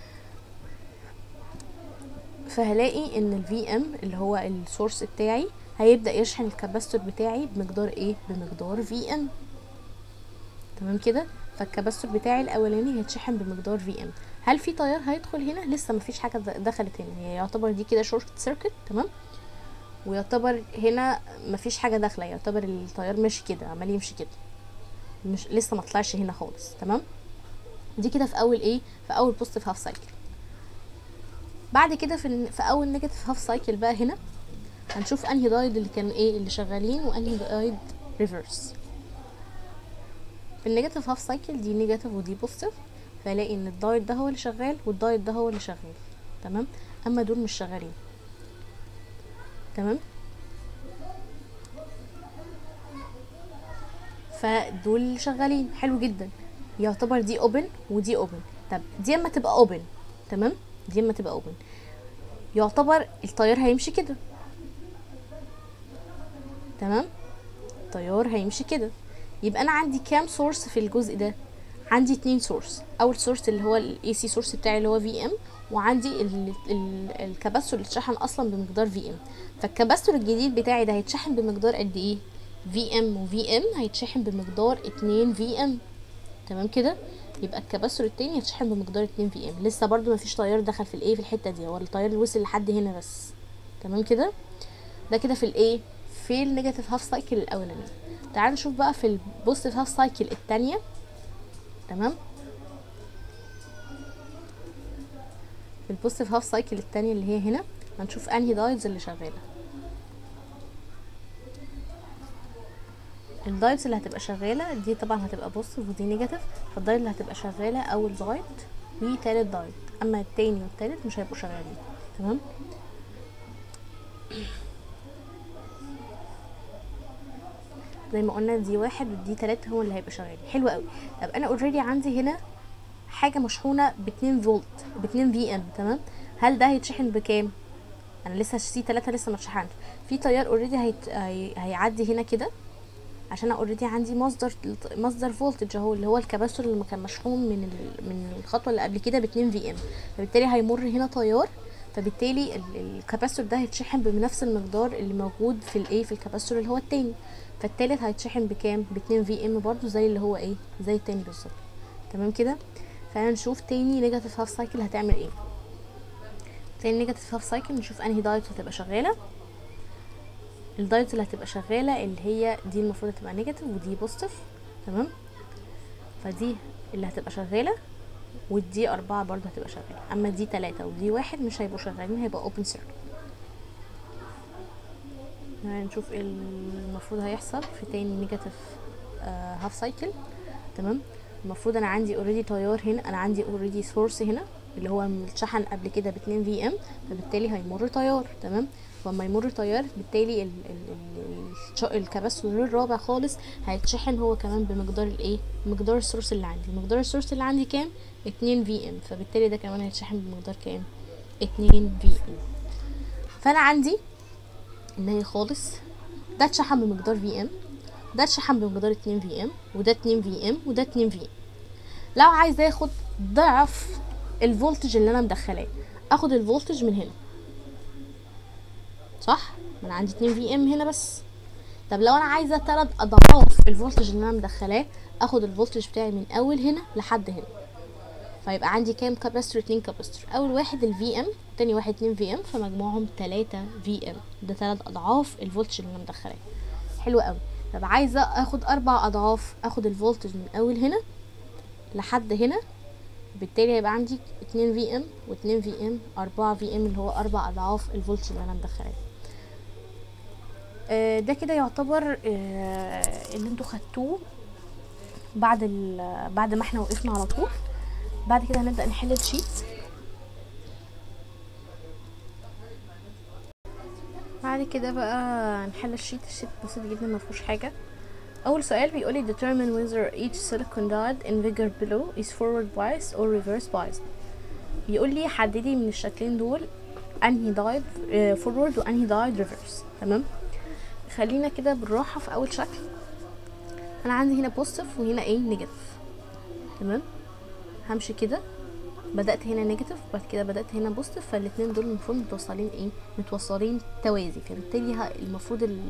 فهلاقي ان الفي ام اللي هو السورس بتاعي هيبدا يشحن الكاباستور بتاعي بمقدار ايه بمقدار في ام تمام كده فالكاباستور بتاعي الاولاني هيتشحن بمقدار في ام هل في تيار هيدخل هنا لسه مفيش حاجه د- دخلت هنا هي يعتبر دي كده شورت سيركت تمام ويعتبر هنا مفيش حاجه داخله يعتبر التيار ماشي كده عمال يمشي كده مش لسه ما طلعش هنا خالص تمام دي كده في اول ايه في اول بوزيتيف هاف سايكل بعد كده في الن- في اول نيجاتيف هاف سايكل بقى هنا هنشوف انهي دايد اللي كانوا ايه اللي شغالين وانهي دايد ريفرس في النيجاتيف هاف سايكل دي نيجاتيف ودي بوزيتيف فالاقي ان الدايد ده هو اللي شغال والدايد ده هو اللي شغال تمام اما دول مش شغالين تمام فدول شغالين حلو جدا يعتبر دي اوبن ودي اوبن طب دي اما تبقى اوبن تمام دي اما تبقى اوبن يعتبر التيار هيمشي كده تمام التيار هيمشي كده يبقى انا عندي كام سورس في الجزء ده عندي اتنين سورس اول سورس اللي هو الاي سي سورس بتاعي اللي هو في ام وعندي ال- ال- الكباستور اللي اتشحن اصلا بمقدار في ام فالكباستور الجديد بتاعي ده هيتشحن بمقدار قد ايه في ام وفي ام هيتشحن بمقدار 2 في ام تمام كده يبقى الكباستور التاني هيتشحن بمقدار 2 في ام لسه برضو مفيش تيار دخل في الايه في الحته دي هو التيار اللي وصل لحد هنا بس تمام كده ده كده في الايه في النيجاتيف هاف سايكل الاولاني تعال نشوف بقى في البوزيتيف هاف سايكل التانية تمام في البوزيتيف هاف سايكل التانية اللي هي هنا هنشوف انهي دايدز اللي شغاله الدايدز اللي هتبقى شغاله دي طبعا هتبقى بوزيتيف ودي نيجاتيف فالدايد اللي هتبقى شغاله اول دايد وتالت دايد اما التاني والتالت مش هيبقوا شغالين تمام زي ما قلنا دي واحد ودي تلاتة هو اللي هيبقى شغال حلو قوي طب انا اوريدي عندي هنا حاجة مشحونة باتنين فولت باتنين في ام تمام هل ده هيتشحن بكام انا لسه سي تلاتة لسه ما اتشحنش في تيار اوريدي هيت... هي... هيعدي هنا كده عشان اوريدي عندي مصدر مصدر فولتج اهو اللي هو الكباستور اللي كان مشحون من ال... من الخطوه اللي قبل كده ب 2 في ام فبالتالي هيمر هنا تيار فبالتالي ال- الكباستور ده هيتشحن بنفس المقدار اللي موجود في الايه في الكباستور اللي هو التاني فالتالت هيتشحن بكام ب 2 في ام برضو زي اللي هو ايه زي التاني بالظبط تمام كده فانا نشوف تاني نيجاتيف هاف سايكل هتعمل ايه تاني نيجاتيف هاف سايكل نشوف انهي دايت هتبقى شغاله الدايودز اللي هتبقى شغاله اللي هي دي المفروض تبقى نيجاتيف ودي بوزيتيف تمام فدي اللي هتبقى شغاله ودي أربعة برضه هتبقى شغالة أما دي تلاتة ودي واحد مش هيبقوا شغالين هيبقى open circuit يعني نشوف ايه المفروض هيحصل في تاني نيجاتيف هاف سايكل تمام المفروض انا عندي اوريدي تيار هنا انا عندي اوريدي سورس هنا اللي هو اتشحن قبل كده ب 2 في ام فبالتالي هيمر تيار تمام فلما يمر تيار بالتالي ال ال ال ال الكباستور الرابع خالص هيتشحن هو كمان بمقدار الايه مقدار السورس اللي عندي مقدار السورس اللي عندي كام 2 في ام فبالتالي ده كمان هيتشحن بمقدار كام 2 في ام فانا عندي ان هي خالص ده اتشحن بمقدار في ام ده اتشحن بمقدار 2 في ام وده 2 في ام وده 2 في ام لو عايزه اخد ضعف الفولتج اللي انا مدخلاه اخد الفولتج من هنا صح ما انا عندي 2 في ام هنا بس طب لو انا عايزه ثلاث اضعاف الفولتج اللي انا مدخلاه اخد الفولتج بتاعي من اول هنا لحد هنا فيبقى عندي كام كاباستور اتنين كاباستور اول واحد الفي ام تاني واحد اتنين في ام فمجموعهم تلاتة في ام ده تلات اضعاف الفولتج اللي انا مدخلاه حلو قوي طب عايزه اخد اربع اضعاف اخد الفولتج من اول هنا لحد هنا بالتالي هيبقى عندي اتنين في ام واتنين في ام اربعة في ام اللي هو اربع اضعاف الفولتج اللي انا مدخلاه آه ده كده يعتبر آه اللي انتوا خدتوه بعد بعد ما احنا وقفنا على طول بعد كده هنبدا نحل الشيت بعد كده بقى نحل الشيت الشيت بسيط جدا ما فيهوش حاجه اول سؤال بيقول لي determine whether each silicon diode in figure below is forward biased or reverse biased بيقول لي حددي من الشكلين دول انهي دايد فورورد وانهي دايد ريفرس تمام خلينا كده بالراحه في اول شكل انا عندي هنا بوزيتيف وهنا ايه نيجاتيف تمام همشي كده بدات هنا نيجاتيف بعد كده بدات هنا بوزيتيف فالاتنين دول المفروض متوصلين ايه متوصلين توازي فبالتالي المفروض ال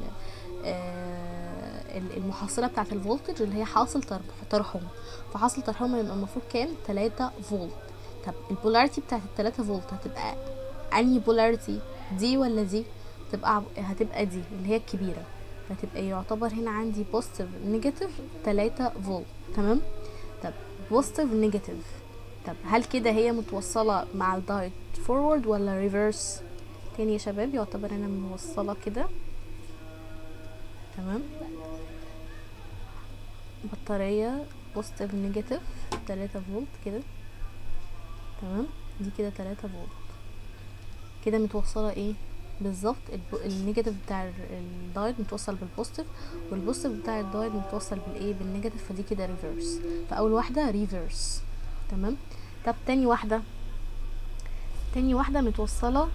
آه المحصله بتاعه الفولتج اللي هي حاصل ترحم فحاصل ترحم يبقى المفروض كام 3 فولت طب البولاريتي بتاعه ال 3 فولت هتبقى انهي بولاريتي دي ولا دي تبقى هتبقى دي اللي هي الكبيره فتبقى يعتبر هنا عندي بوزيتيف نيجاتيف 3 فولت تمام طب بوزيتيف نيجاتيف طب هل كده هي متوصله مع الدايت فورورد ولا ريفرس تاني يا شباب يعتبر انا موصله كده تمام بطاريه بوزيتيف نيجاتيف 3 فولت كده تمام دي كده 3 فولت كده متوصله ايه بالظبط النيجاتيف بتاع الدايت متوصل بالبوزيتيف والبوزيتيف بتاع الدايت متوصل بالايه بالنيجاتيف فدي كده ريفرس فاول واحده ريفرس تمام طب تاني واحده تاني واحده متوصله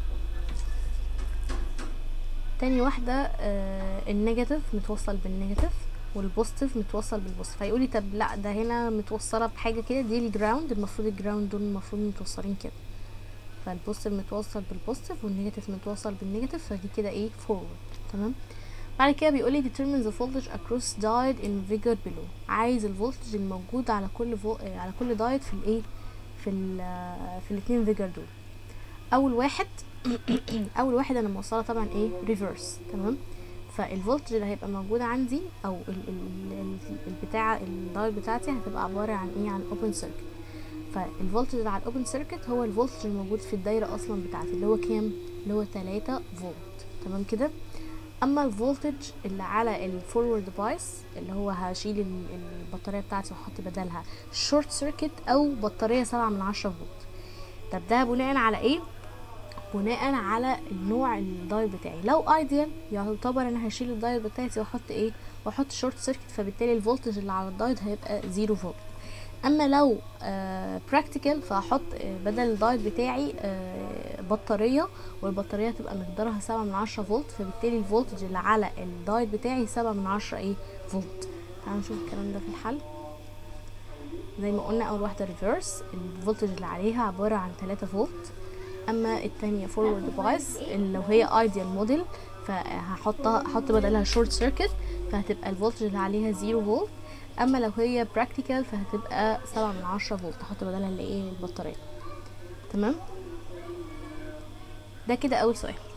تاني واحده آه النيجاتيف متوصل بالنيجاتيف والبوزيتيف متوصل بالبوزيتيف فيقولي طب لا ده هنا متوصله بحاجه كده دي الجراوند المفروض الجراوند دول المفروض متوصلين كده فالبوزيتيف متوصل بالبوزيتيف والنيجاتيف متوصل بالنيجاتيف فدي كده ايه فورورد تمام بعد كده بيقول لي determine the voltage across diode in figure below عايز الفولتج الموجود على كل فو... على كل دايد في الايه في ال في الاثنين فيجر دول اول واحد اول واحد انا موصله طبعا ايه ريفرس تمام فالفولتج اللي هيبقى موجود عندي او ال ال ال البتاع الدايد بتاعتي هتبقى عباره عن ايه عن اوبن سيركت فالفولتج اللي على الاوبن سيركت هو الفولتج الموجود في الدايره اصلا بتاعتي اللي هو كام اللي هو 3 فولت تمام كده اما الفولتج اللي على الفورورد بايس اللي هو هشيل البطاريه بتاعتي واحط بدلها شورت سيركت او بطاريه سبعة من عشرة فولت طب ده بناء على ايه بناء على النوع الدايت بتاعي لو ايديال يعتبر انا هشيل الدايت بتاعتي واحط ايه واحط شورت سيركت فبالتالي الفولتج اللي على الدايت هيبقى زيرو فولت اما لو براكتيكال فهحط بدل الدايت بتاعي آه بطاريه والبطاريه تبقى مقدارها سبعة من عشرة فولت فبالتالي الفولتج اللي على الدايت بتاعي سبعة من عشرة ايه فولت تعالوا نشوف الكلام ده في الحل زي ما قلنا اول واحده ريفرس الفولتج اللي عليها عباره عن 3 فولت اما التانية فورورد بايس لو هي ايديال موديل فهحطها احط بدلها شورت سيركت فهتبقى الفولتج اللي عليها 0 فولت اما لو هي براكتيكال فهتبقى سبعة من عشرة فولت احط بدلها اللي ايه البطاريه تمام ده كده اول سؤال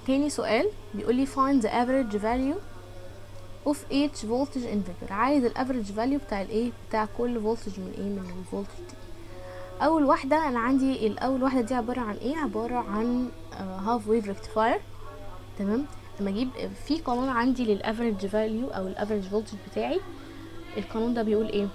تاني سؤال بيقول لي find the average value of each voltage indicator عايز الافريج فاليو بتاع الايه بتاع كل فولتج من ايه من الفولتج دي اول واحده انا عندي الاول واحده دي عباره عن ايه عباره عن هاف ويف ريكتيفاير تمام لما اجيب في قانون عندي للافريج فاليو او الافريج فولتج بتاعي القانون ده بيقول ايه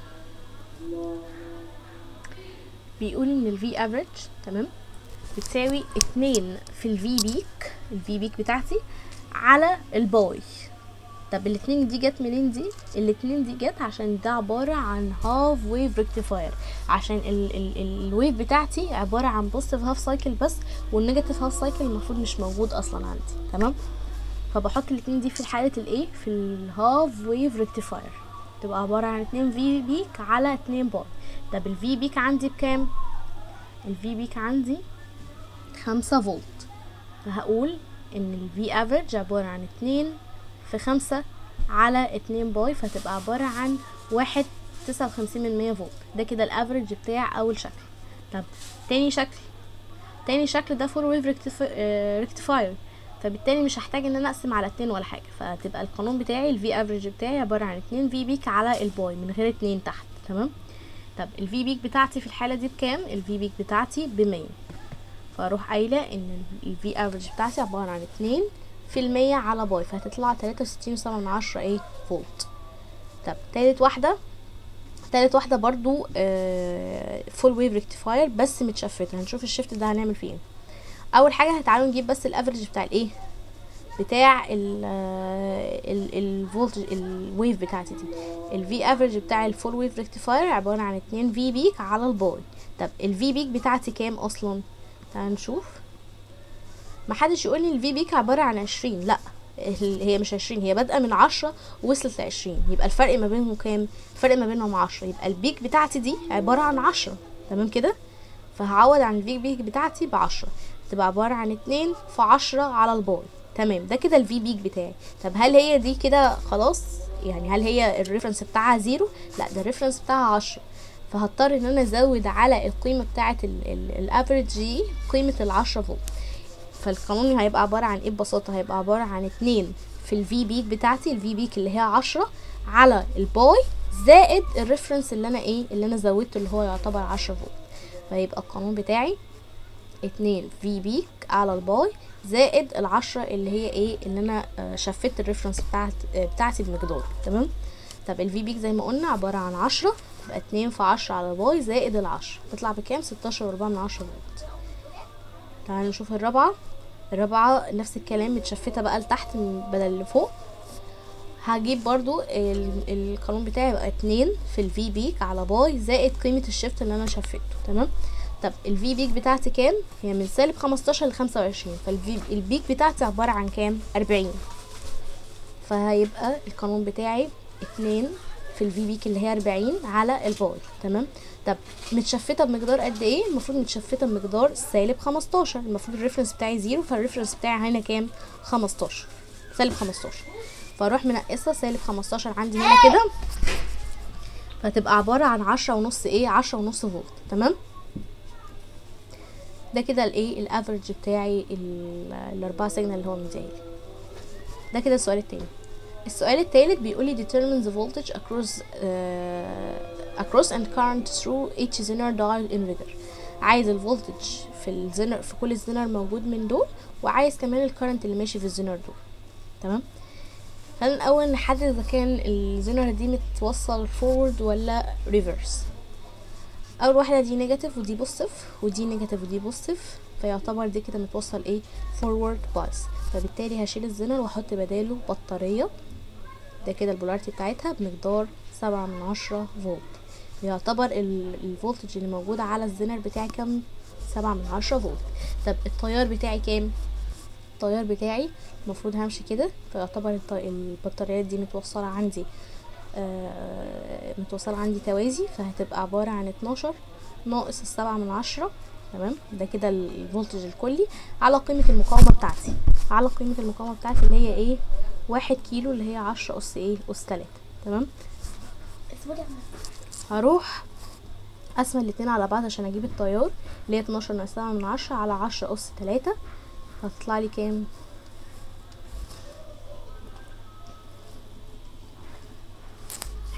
بيقول ان الفي افريج تمام بتساوي اتنين في الفي بيك الفي بيك بتاعتي على الباي طب الاتنين دي جت منين دي الاتنين دي جت عشان ده عبارة عن هاف ويف ريكتيفاير عشان ال ال الويف بتاعتي عبارة عن بوزيتيف هاف سايكل بس والنيجاتيف هاف سايكل المفروض مش موجود اصلا عندي تمام فبحط الاتنين دي في حالة الايه في الهاف ويف ريكتيفاير تبقى عبارة عن اتنين في بيك على اتنين باي طب الفي بيك عندي بكام الفي بيك عندي خمسة فولت فهقول ان الفي افريج عبارة عن اتنين في خمسة على اتنين باي فتبقى عبارة عن واحد تسعة وخمسين من مية فولت ده كده الافريج بتاع اول شكل طب تاني شكل تاني شكل ده فور ويف ريكتيفاير فبالتالي مش هحتاج ان انا اقسم على اتنين ولا حاجة فتبقى القانون بتاعي الفي افريج بتاعي عبارة عن اتنين في بيك على الباي من غير اتنين تحت تمام طب الفي بيك بتاعتي في الحالة دي بكام الفي بيك بتاعتي بمية فاروح قايلة ان الفي افريج بتاعتي عبارة عن اتنين في المية على باي فهتطلع تلاتة وستين وسبعة من عشرة ايه فولت طب تالت واحدة تالت واحدة برضو فول ويف ريكتيفاير بس متشفتة هنشوف الشفت ده هنعمل فيه ايه اول حاجة هتعالوا نجيب بس الافريج بتاع الايه بتاع ال الفولتج الويف بتاعتي دي الفي افريج بتاع الفول ويف ريكتيفاير عبارة عن اتنين في بيك على الباي طب الفي بيك بتاعتي كام اصلا تعال نشوف محدش يقول لي الفي بيك عبارة عن عشرين لا هي مش عشرين هي بادئة من عشرة ووصلت لعشرين يبقى الفرق ما بينهم كام الفرق ما بينهم عشرة يبقى البيك بتاعتي دي عبارة عن عشرة تمام كده فهعوض عن الفي بيك بتاعتي بعشرة تبقى عبارة عن اتنين في عشرة على الباي تمام ده كده الفي بيك بتاعي طب هل هي دي كده خلاص يعني هل هي الريفرنس بتاعها زيرو لا ده الريفرنس بتاعها عشرة فهضطر ان انا ازود على القيمة بتاعة الافريج دي قيمة العشرة فولت فالقانون هيبقى عبارة عن ايه ببساطة هيبقى عبارة عن اتنين في الفي بيك بتاعتي الفي بيك اللي هي عشرة على الباي زائد الريفرنس اللي انا ايه اللي انا زودته اللي هو يعتبر عشرة فولت فيبقى القانون بتاعي اتنين في بيك على الباي زائد العشرة اللي هي ايه اللي انا شفت الريفرنس بتاعت بتاعتي بمقدار تمام طب الفي بيك زي ما قلنا عبارة عن عشرة تبقى اتنين في عشرة على باي زائد العشرة تطلع بكام ستاشر واربعة من عشرة فولت تعالوا نشوف الرابعة الرابعة نفس الكلام متشفتة بقى لتحت بدل اللي فوق هجيب برضو القانون بتاعي يبقى اتنين في الفي بيك على باي زائد قيمة الشفت اللي انا شفته تمام طب الفي بيك بتاعتي كام هي من سالب خمستاشر لخمسة وعشرين فالفي البيك بتاعتي عبارة عن كام أربعين فهيبقى القانون بتاعي اتنين في الفي بيك اللي هي أربعين على الباي تمام طب متشفتة بمقدار قد ايه المفروض متشفتة بمقدار سالب خمستاشر المفروض الريفرنس بتاعي زيرو فالريفرنس بتاعي هنا كام خمستاشر سالب خمستاشر فاروح منقصة سالب خمستاشر عندي هنا كده فتبقى عبارة عن عشرة ونص ايه عشرة ونص فولت تمام ده كده الايه الافرج بتاعي الاربعة سيجنال اللي هو مديهالي ده كده السؤال التاني السؤال التالت بيقول لي determine the voltage across uh, across and current through each zener dial inverter عايز الفولتج في الزنر في كل الزنر موجود من دول وعايز كمان الكرنت اللي ماشي في الزنر دول تمام خلينا الاول نحدد اذا كان الزنر دي متوصل فورورد ولا ريفرس اول واحده دي نيجاتيف ودي بوزيتيف ودي نيجاتيف ودي بوزيتيف فيعتبر دي كده متوصل ايه فورورد بايس فبالتالي هشيل الزنر واحط بداله بطاريه ده كده البولاريتي بتاعتها بمقدار سبعة من عشرة فولت يعتبر الفولتج اللي موجود على الزنر بتاعي كام سبعة من عشرة فولت طب التيار بتاعي كام التيار بتاعي المفروض همشي كده فيعتبر البطاريات دي متوصلة عندي آه متوصلة عندي توازي فهتبقى عبارة عن اتناشر ناقص السبعة من عشرة تمام ده كده الفولتج الكلي على قيمة المقاومة بتاعتي على قيمة المقاومة بتاعتي اللي هي ايه واحد كيلو اللي هي عشرة أس ايه أس تلاتة تمام هروح أقسم الاتنين على بعض عشان أجيب التيار اللي هي اتناشر ناقص سبعة من عشرة على عشرة أس تلاتة هتطلع لي كام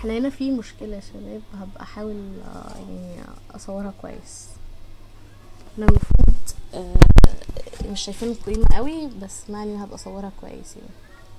احنا هنا في مشكلة يا شباب هبقى احاول آه، يعني اصورها كويس انا المفروض آه، مش شايفين القيمة قوي بس معني هبقى اصورها كويس يعني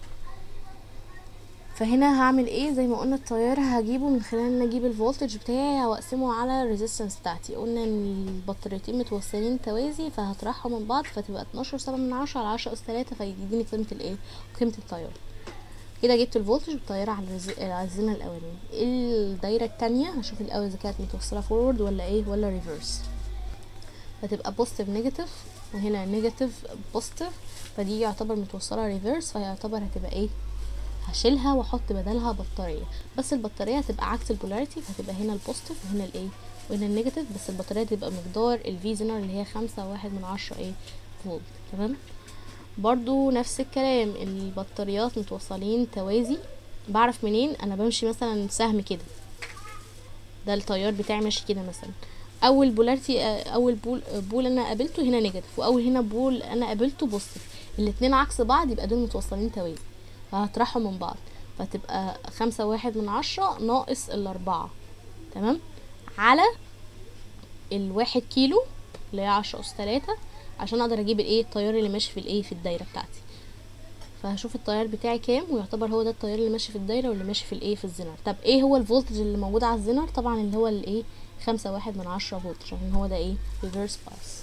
فهنا هعمل ايه زي ما قلنا التيار هجيبه من خلال ان اجيب الفولتج بتاعي واقسمه على الريزيستنس بتاعتي قلنا ان البطاريتين متوصلين توازي فهطرحهم من بعض فتبقى 12 سبعة من عشرة على عشرة اس تلاتة فيديني قيمة الايه قيمة التيار كده جبت الفولتج بالطيارة على الرز- على الزمن الاولاني الدايرة التانية هشوف الاول اذا كانت متوصلة فورورد ولا ايه ولا ريفرس فتبقى بوزيتيف نيجاتيف وهنا نيجاتيف بوزيتيف فدي يعتبر متوصلة ريفرس فيعتبر هتبقى ايه هشيلها واحط بدلها بطاريه بس البطاريه هتبقى عكس البولاريتي فهتبقى هنا البوزيتيف وهنا الايه وهنا النيجاتيف بس البطاريه تبقى مقدار الفي زينر اللي هي خمسة واحد من عشرة ايه فولت تمام برضو نفس الكلام البطاريات متوصلين توازي بعرف منين انا بمشي مثلا سهم كده ده التيار بتاعي ماشي كده مثلا اول بولاريتي اول بول بول انا قابلته هنا نيجاتيف واول هنا بول انا قابلته بوزيتيف الاتنين عكس بعض يبقى دول متوصلين توازي فهطرحهم من بعض فتبقى خمسة واحد من عشرة ناقص الأربعة تمام على الواحد كيلو اللي هي عشرة أس تلاتة عشان أقدر أجيب الإيه التيار اللي ماشي في الإيه في الدايرة بتاعتي فهشوف التيار بتاعي كام ويعتبر هو ده التيار اللي ماشي في الدايرة واللي ماشي في الإيه في الزنر طب إيه هو الفولتج اللي موجود على الزنر طبعا اللي هو الإيه خمسة واحد من عشرة فولت عشان هو ده إيه ريفرس باس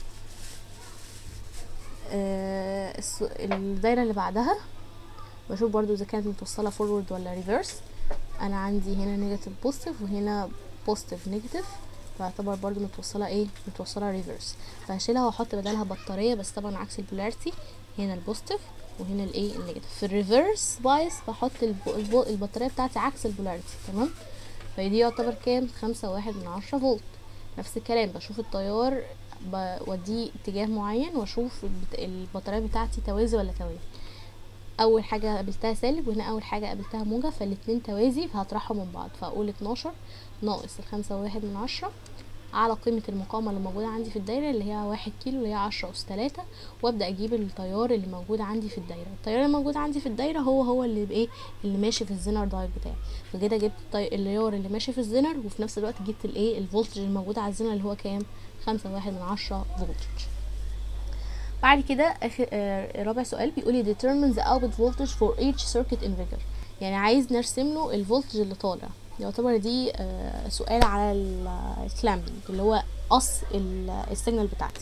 آه الس- الدايرة اللي بعدها بشوف برضو اذا كانت متوصله فورورد ولا ريفرس انا عندي هنا نيجاتيف بوزيتيف وهنا بوزيتيف نيجاتيف فاعتبر برضو متوصله ايه متوصله ريفرس فهشيلها واحط بدلها بطاريه بس طبعا عكس البولاريتي هنا البوزيتيف وهنا الايه النيجاتيف في الريفرس بايس بحط الب- الب- البطاريه بتاعتي عكس البولاريتي تمام فدي يعتبر كام خمسة واحد من عشرة فولت نفس الكلام بشوف التيار بوديه اتجاه معين واشوف البت- البطاريه بتاعتي توازي ولا توازي اول حاجه قابلتها سالب وهنا اول حاجه قابلتها موجب فالاتنين توازي فهطرحهم من بعض فاقول 12 ناقص الخمسة واحد من عشرة على قيمة المقاومة اللي موجودة عندي في الدايرة اللي هي واحد كيلو اللي هي عشرة أس تلاتة وأبدأ أجيب التيار اللي موجود عندي في الدايرة التيار اللي موجود عندي في الدايرة هو هو اللي بإيه اللي ماشي في الزنر دايت بتاعي فكده جبت التي- التيار اللي ماشي في الزنر وفي نفس الوقت جبت الإيه الفولتج الموجود على الزنر اللي هو كام خمسة واحد من عشرة فولتج بعد كده اخر آه رابع سؤال بيقول determine the output voltage for each circuit in figure يعني عايز نرسم له الفولتج اللي طالع يعتبر دي آه سؤال على الكلامبنج اللي هو قص ال- السيجنال بتاعتي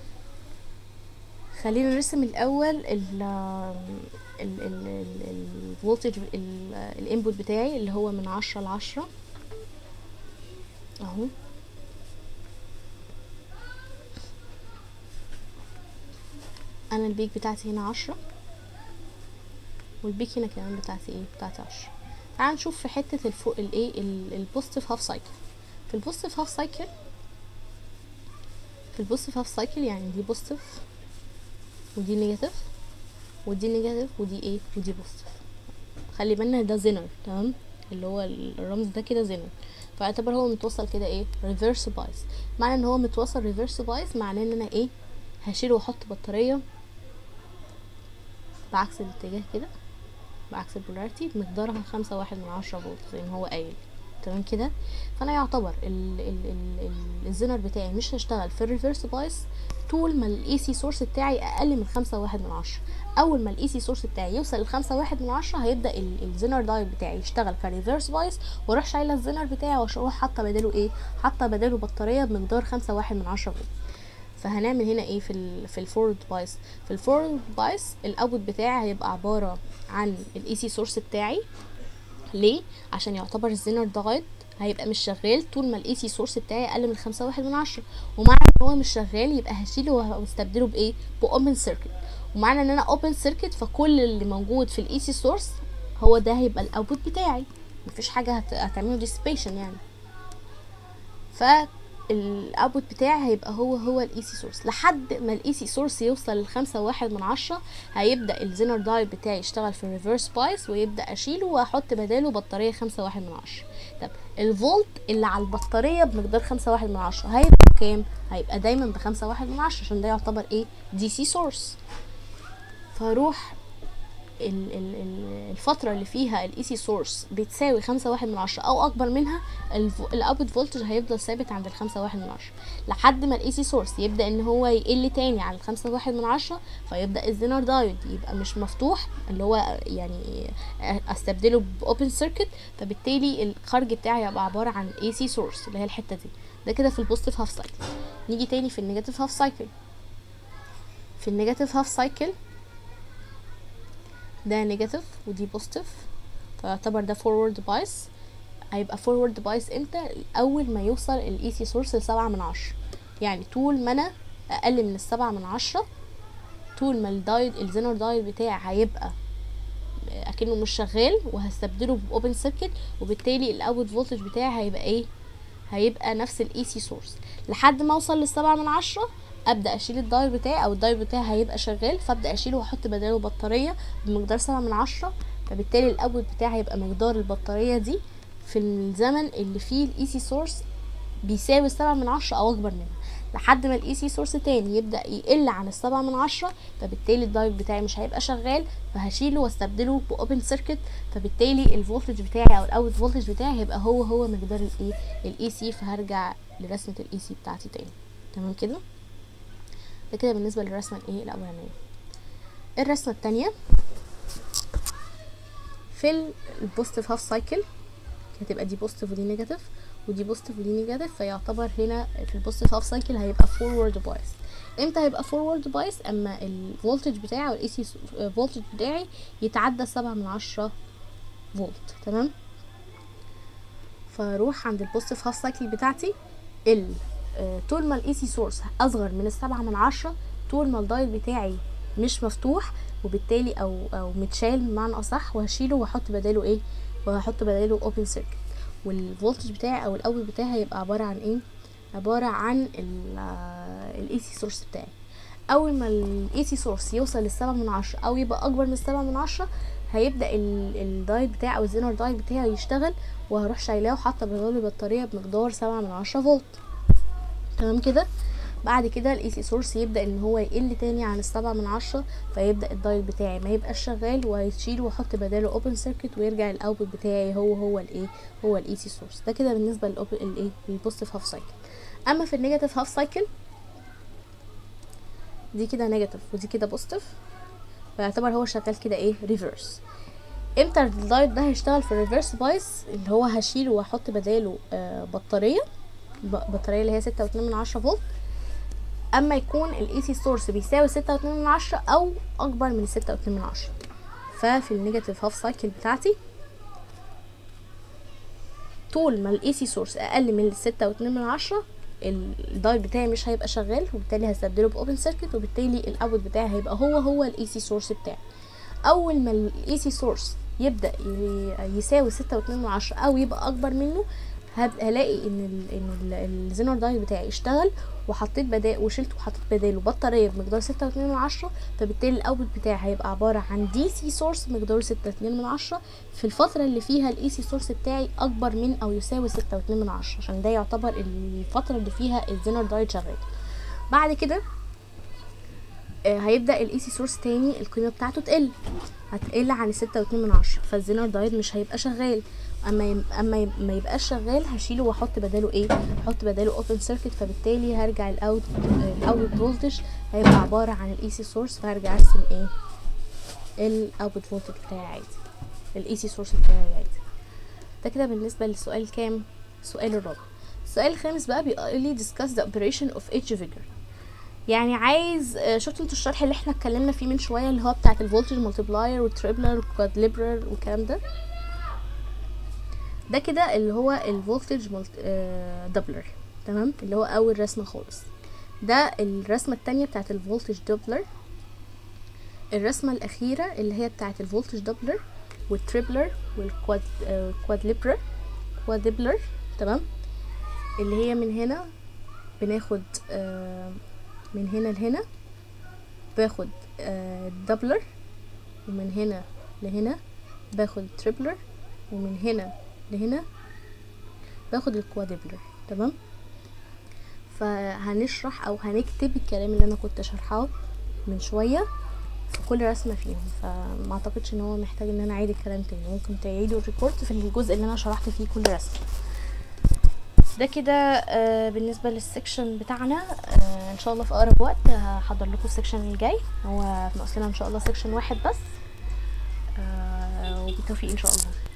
خلينا نرسم الاول ال الفولتج الانبوت بتاعي اللي هو من عشرة لعشرة اهو انا البيك بتاعتي هنا عشرة والبيك هنا كمان بتاعتي ايه بتاعتي عشرة تعال نشوف في حتة الفوق الايه البوزيتيف هاف سايكل في البوزيتيف هاف سايكل في البوزيتيف هاف سايكل يعني دي بوزيتيف ودي نيجاتيف ودي نيجاتيف ودي ايه ودي بوزيتيف خلي بالنا ده زينر تمام اللي هو الرمز ده كده زينر فاعتبر هو متوصل كده ايه ريفرس بايس معنى ان هو متوصل ريفرس بايس معناه ان انا ايه هشيل واحط بطاريه بعكس الاتجاه كده بعكس البولاريتي مقدارها خمسة واحد من عشرة فولت زي ما هو قايل تمام كده فانا يعتبر ال ال ال ال الزنر بتاعي مش هشتغل في الريفرس بايس طول ما الاي سي سورس بتاعي اقل من خمسة واحد من عشرة اول ما الاي سي سورس بتاعي يوصل لخمسة واحد من عشرة هيبدا ال- الزنر دايت بتاعي يشتغل كريفرس بايس واروح شايله الزنر بتاعي واروح حاطه بداله ايه حاطه بداله بطاريه بمقدار خمسة واحد من عشرة فولت فهنعمل هنا ايه في ال في الفورورد بايس في الفورورد بايس الاوتبوت بتاعي هيبقى عباره عن الاي سي سورس بتاعي ليه عشان يعتبر الزينر دايت هيبقى مش شغال طول ما الاي سي سورس بتاعي اقل من خمسة واحد من عشرة ومعنى ان هو مش شغال يبقى هشيله واستبدله بايه باوبن سيركت ومعنى ان انا اوبن سيركت فكل اللي موجود في الاي سي سورس هو ده هيبقى الاوتبوت بتاعي مفيش حاجه هت- هتعمله ديسبيشن يعني ف الاوتبوت بتاعي هيبقى هو هو الاي سي سورس لحد ما الاي سي سورس يوصل لخمسة واحد من عشرة هيبدا الزينر دايت بتاعي يشتغل في الريفرس بايس ويبدا اشيله واحط بداله بطاريه خمسة واحد من عشرة طب الفولت اللي على البطاريه بمقدار خمسة واحد من عشرة هيبقى كام هيبقى دايما بخمسة واحد من عشرة عشان ده يعتبر ايه دي سي سورس فاروح ال- ال- ال- الفترة اللي فيها الاي سي سورس بتساوي خمسة واحد من عشرة او اكبر منها الاوتبوت فولتج هيفضل ثابت عند الخمسة واحد من عشرة لحد ما الاي سي سورس يبدا ان هو يقل تاني عن الخمسة واحد من عشرة فيبدا الزينر دايود يبقى مش مفتوح اللي هو يعني استبدله باوبن سيركت فبالتالي الخارج بتاعي هيبقى عباره عن اي سي سورس اللي هي الحته دي ده كده في البوزيتيف هاف سايكل نيجي تاني في النيجاتيف هاف سايكل في النيجاتيف هاف سايكل ده نيجاتيف ودي بوزيتيف فيعتبر ده فورورد بايس هيبقى فورورد بايس امتى اول ما يوصل الاي سي سورس لسبعة من عشرة يعني طول ما انا اقل من السبعة من عشرة طول ما الدايد الزينر دايد بتاعي هيبقى اكنه مش شغال وهستبدله باوبن سيركت وبالتالي الاوت فولتج بتاعي هيبقى ايه هيبقى نفس الاي سي سورس لحد ما اوصل للسبعة من عشرة ابدا اشيل الداير بتاعي او الداير بتاعي هيبقى شغال فابدا اشيله واحط بداله بطاريه بمقدار سبعة من عشرة فبالتالي الاوت بتاعي هيبقى مقدار البطاريه دي في الزمن اللي فيه الاي سي سورس بيساوي السبعة من عشرة او اكبر منها لحد ما الاي سي سورس تاني يبدا يقل عن السبعة من عشرة فبالتالي الدايت بتاعي مش هيبقى شغال فهشيله واستبدله باوبن سيركت فبالتالي الفولتج بتاعي او الاوت فولتج بتاعي هيبقى هو هو مقدار الايه الاي سي فهرجع لرسمه الاي سي بتاعتي تاني تمام كده ده كده بالنسبه للرسمه الايه الاولانيه الرسمه التانية في البوزيتيف هاف سايكل هتبقى دي بوزيتيف ودي نيجاتيف ودي بوزيتيف ودي نيجاتيف فيعتبر هنا في البوزيتيف هاف سايكل هيبقى فورورد بايس امتى هيبقى فورورد بايس اما الفولتج بتاعي او الاي سي فولتج بتاعي يتعدى سبعة من عشرة فولت تمام فاروح عند البوزيتيف هاف سايكل بتاعتي ال آه، طول ما الاي سي سورس اصغر من السبعة من عشرة طول ما الدايل بتاعي مش مفتوح وبالتالي او او متشال بمعنى اصح وهشيله واحط بداله ايه وهحط بداله اوبن سيركت والفولتج بتاعي او الاول بتاعي هيبقى عباره عن ايه عباره عن الاي سي سورس بتاعي اول ما الاي سي سورس يوصل للسبعة من عشرة او يبقى اكبر من السبعة من عشرة هيبدا الدايت بتاعي او الزينر دايت بتاعي يشتغل وهروح شايلاه وحاطه بداله بطاريه بمقدار سبعة من عشرة فولت تمام كده بعد كده الاي سي سورس يبدا ان هو يقل تاني عن السبعة من عشرة فيبدا الدايل بتاعي ما يبقاش شغال وهيشيل واحط بداله اوبن سيركت ويرجع الاوتبوت بتاعي هو هو الايه هو الاي سي سورس ده كده بالنسبه للاوبن الايه للبوزيتيف هاف سايكل اما في النيجاتيف هاف سايكل دي كده نيجاتيف ودي كده بوزيتيف فيعتبر هو شغال كده ايه ريفرس امتى الدايت ده هيشتغل في الريفرس بايس اللي هو هشيله واحط بداله آه بطاريه ب- بطاريه اللي هي ستة واتنين من عشرة فولت اما يكون الاي سي سورس بيساوي ستة واتنين من عشرة او اكبر من ستة واتنين من عشرة ففي النيجاتيف هاف سايكل بتاعتي طول ما الاي سي سورس اقل من ستة واتنين من عشرة الدايت بتاعي مش هيبقى شغال وبالتالي هستبدله باوبن سيركت وبالتالي الاوت بتاعي هيبقى هو هو الاي سي سورس بتاعي اول ما الاي سي سورس يبدا ي- يساوي ستة واتنين من عشرة او يبقى اكبر منه هب- هلاقي ان ال ان ال- الزينر دايت بتاعي اشتغل وحطيت بدال وشلت وحطيت بداله بطاريه بمقدار ستة واتنين من عشرة فبالتالي الاوتبوت بتاعي هيبقى عباره عن دي سي سورس مقداره ستة اتنين من عشرة في الفتره اللي فيها الاي سي سورس بتاعي اكبر من او يساوي ستة واتنين من عشرة عشان ده يعتبر الفتره اللي فيها الزينر دايت شغال بعد كده آه، هيبدا الاي سي سورس تاني القيمه بتاعته تقل هتقل عن ستة واتنين من عشرة فالزينر دايت مش هيبقى شغال اما يم... اما يم... ما يبقاش شغال هشيله واحط بداله ايه احط بداله اوبن سيركت فبالتالي هرجع الاوت الاوت فولتج هيبقى عباره عن الاي سي سورس فهرجع ارسم ايه الاوتبوت فولتج بتاعي عادي الاي سي سورس بتاعي عادي ده كده بالنسبه للسؤال كام السؤال الرابع السؤال الخامس بقى بيقول لي discuss the operation of each figure يعني عايز آه، شفتوا انتوا الشرح اللي احنا اتكلمنا فيه من شويه اللي هو بتاعت الفولتج مالتيبلاير والتريبلر والكوادليبرر والكلام ده ده كده اللي هو الفولتج دبلر تمام اللي هو اول رسمه خالص ده الرسمه التانية بتاعت الفولتج دبلر الرسمه الاخيره اللي هي بتاعت الفولتج دبلر والتريبلر والكوادليبرر كوادبلر تمام اللي هي من هنا بناخد آه، من هنا لهنا باخد دبلر ومن هنا لهنا باخد تريبلر ومن هنا لهنا باخد الكوادبلر تمام فهنشرح او هنكتب الكلام اللي انا كنت شرحاه من شويه في كل رسمه فيهم فما اعتقدش ان هو محتاج ان انا اعيد الكلام تاني ممكن تعيدوا الريبورت في الجزء اللي انا شرحت فيه كل رسمه ده كده آه، بالنسبه للسكشن بتاعنا آه، ان شاء الله في اقرب وقت هحضر لكم السكشن الجاي هو ناقص لنا ان شاء الله سكشن واحد بس آه، وبالتوفيق ان شاء الله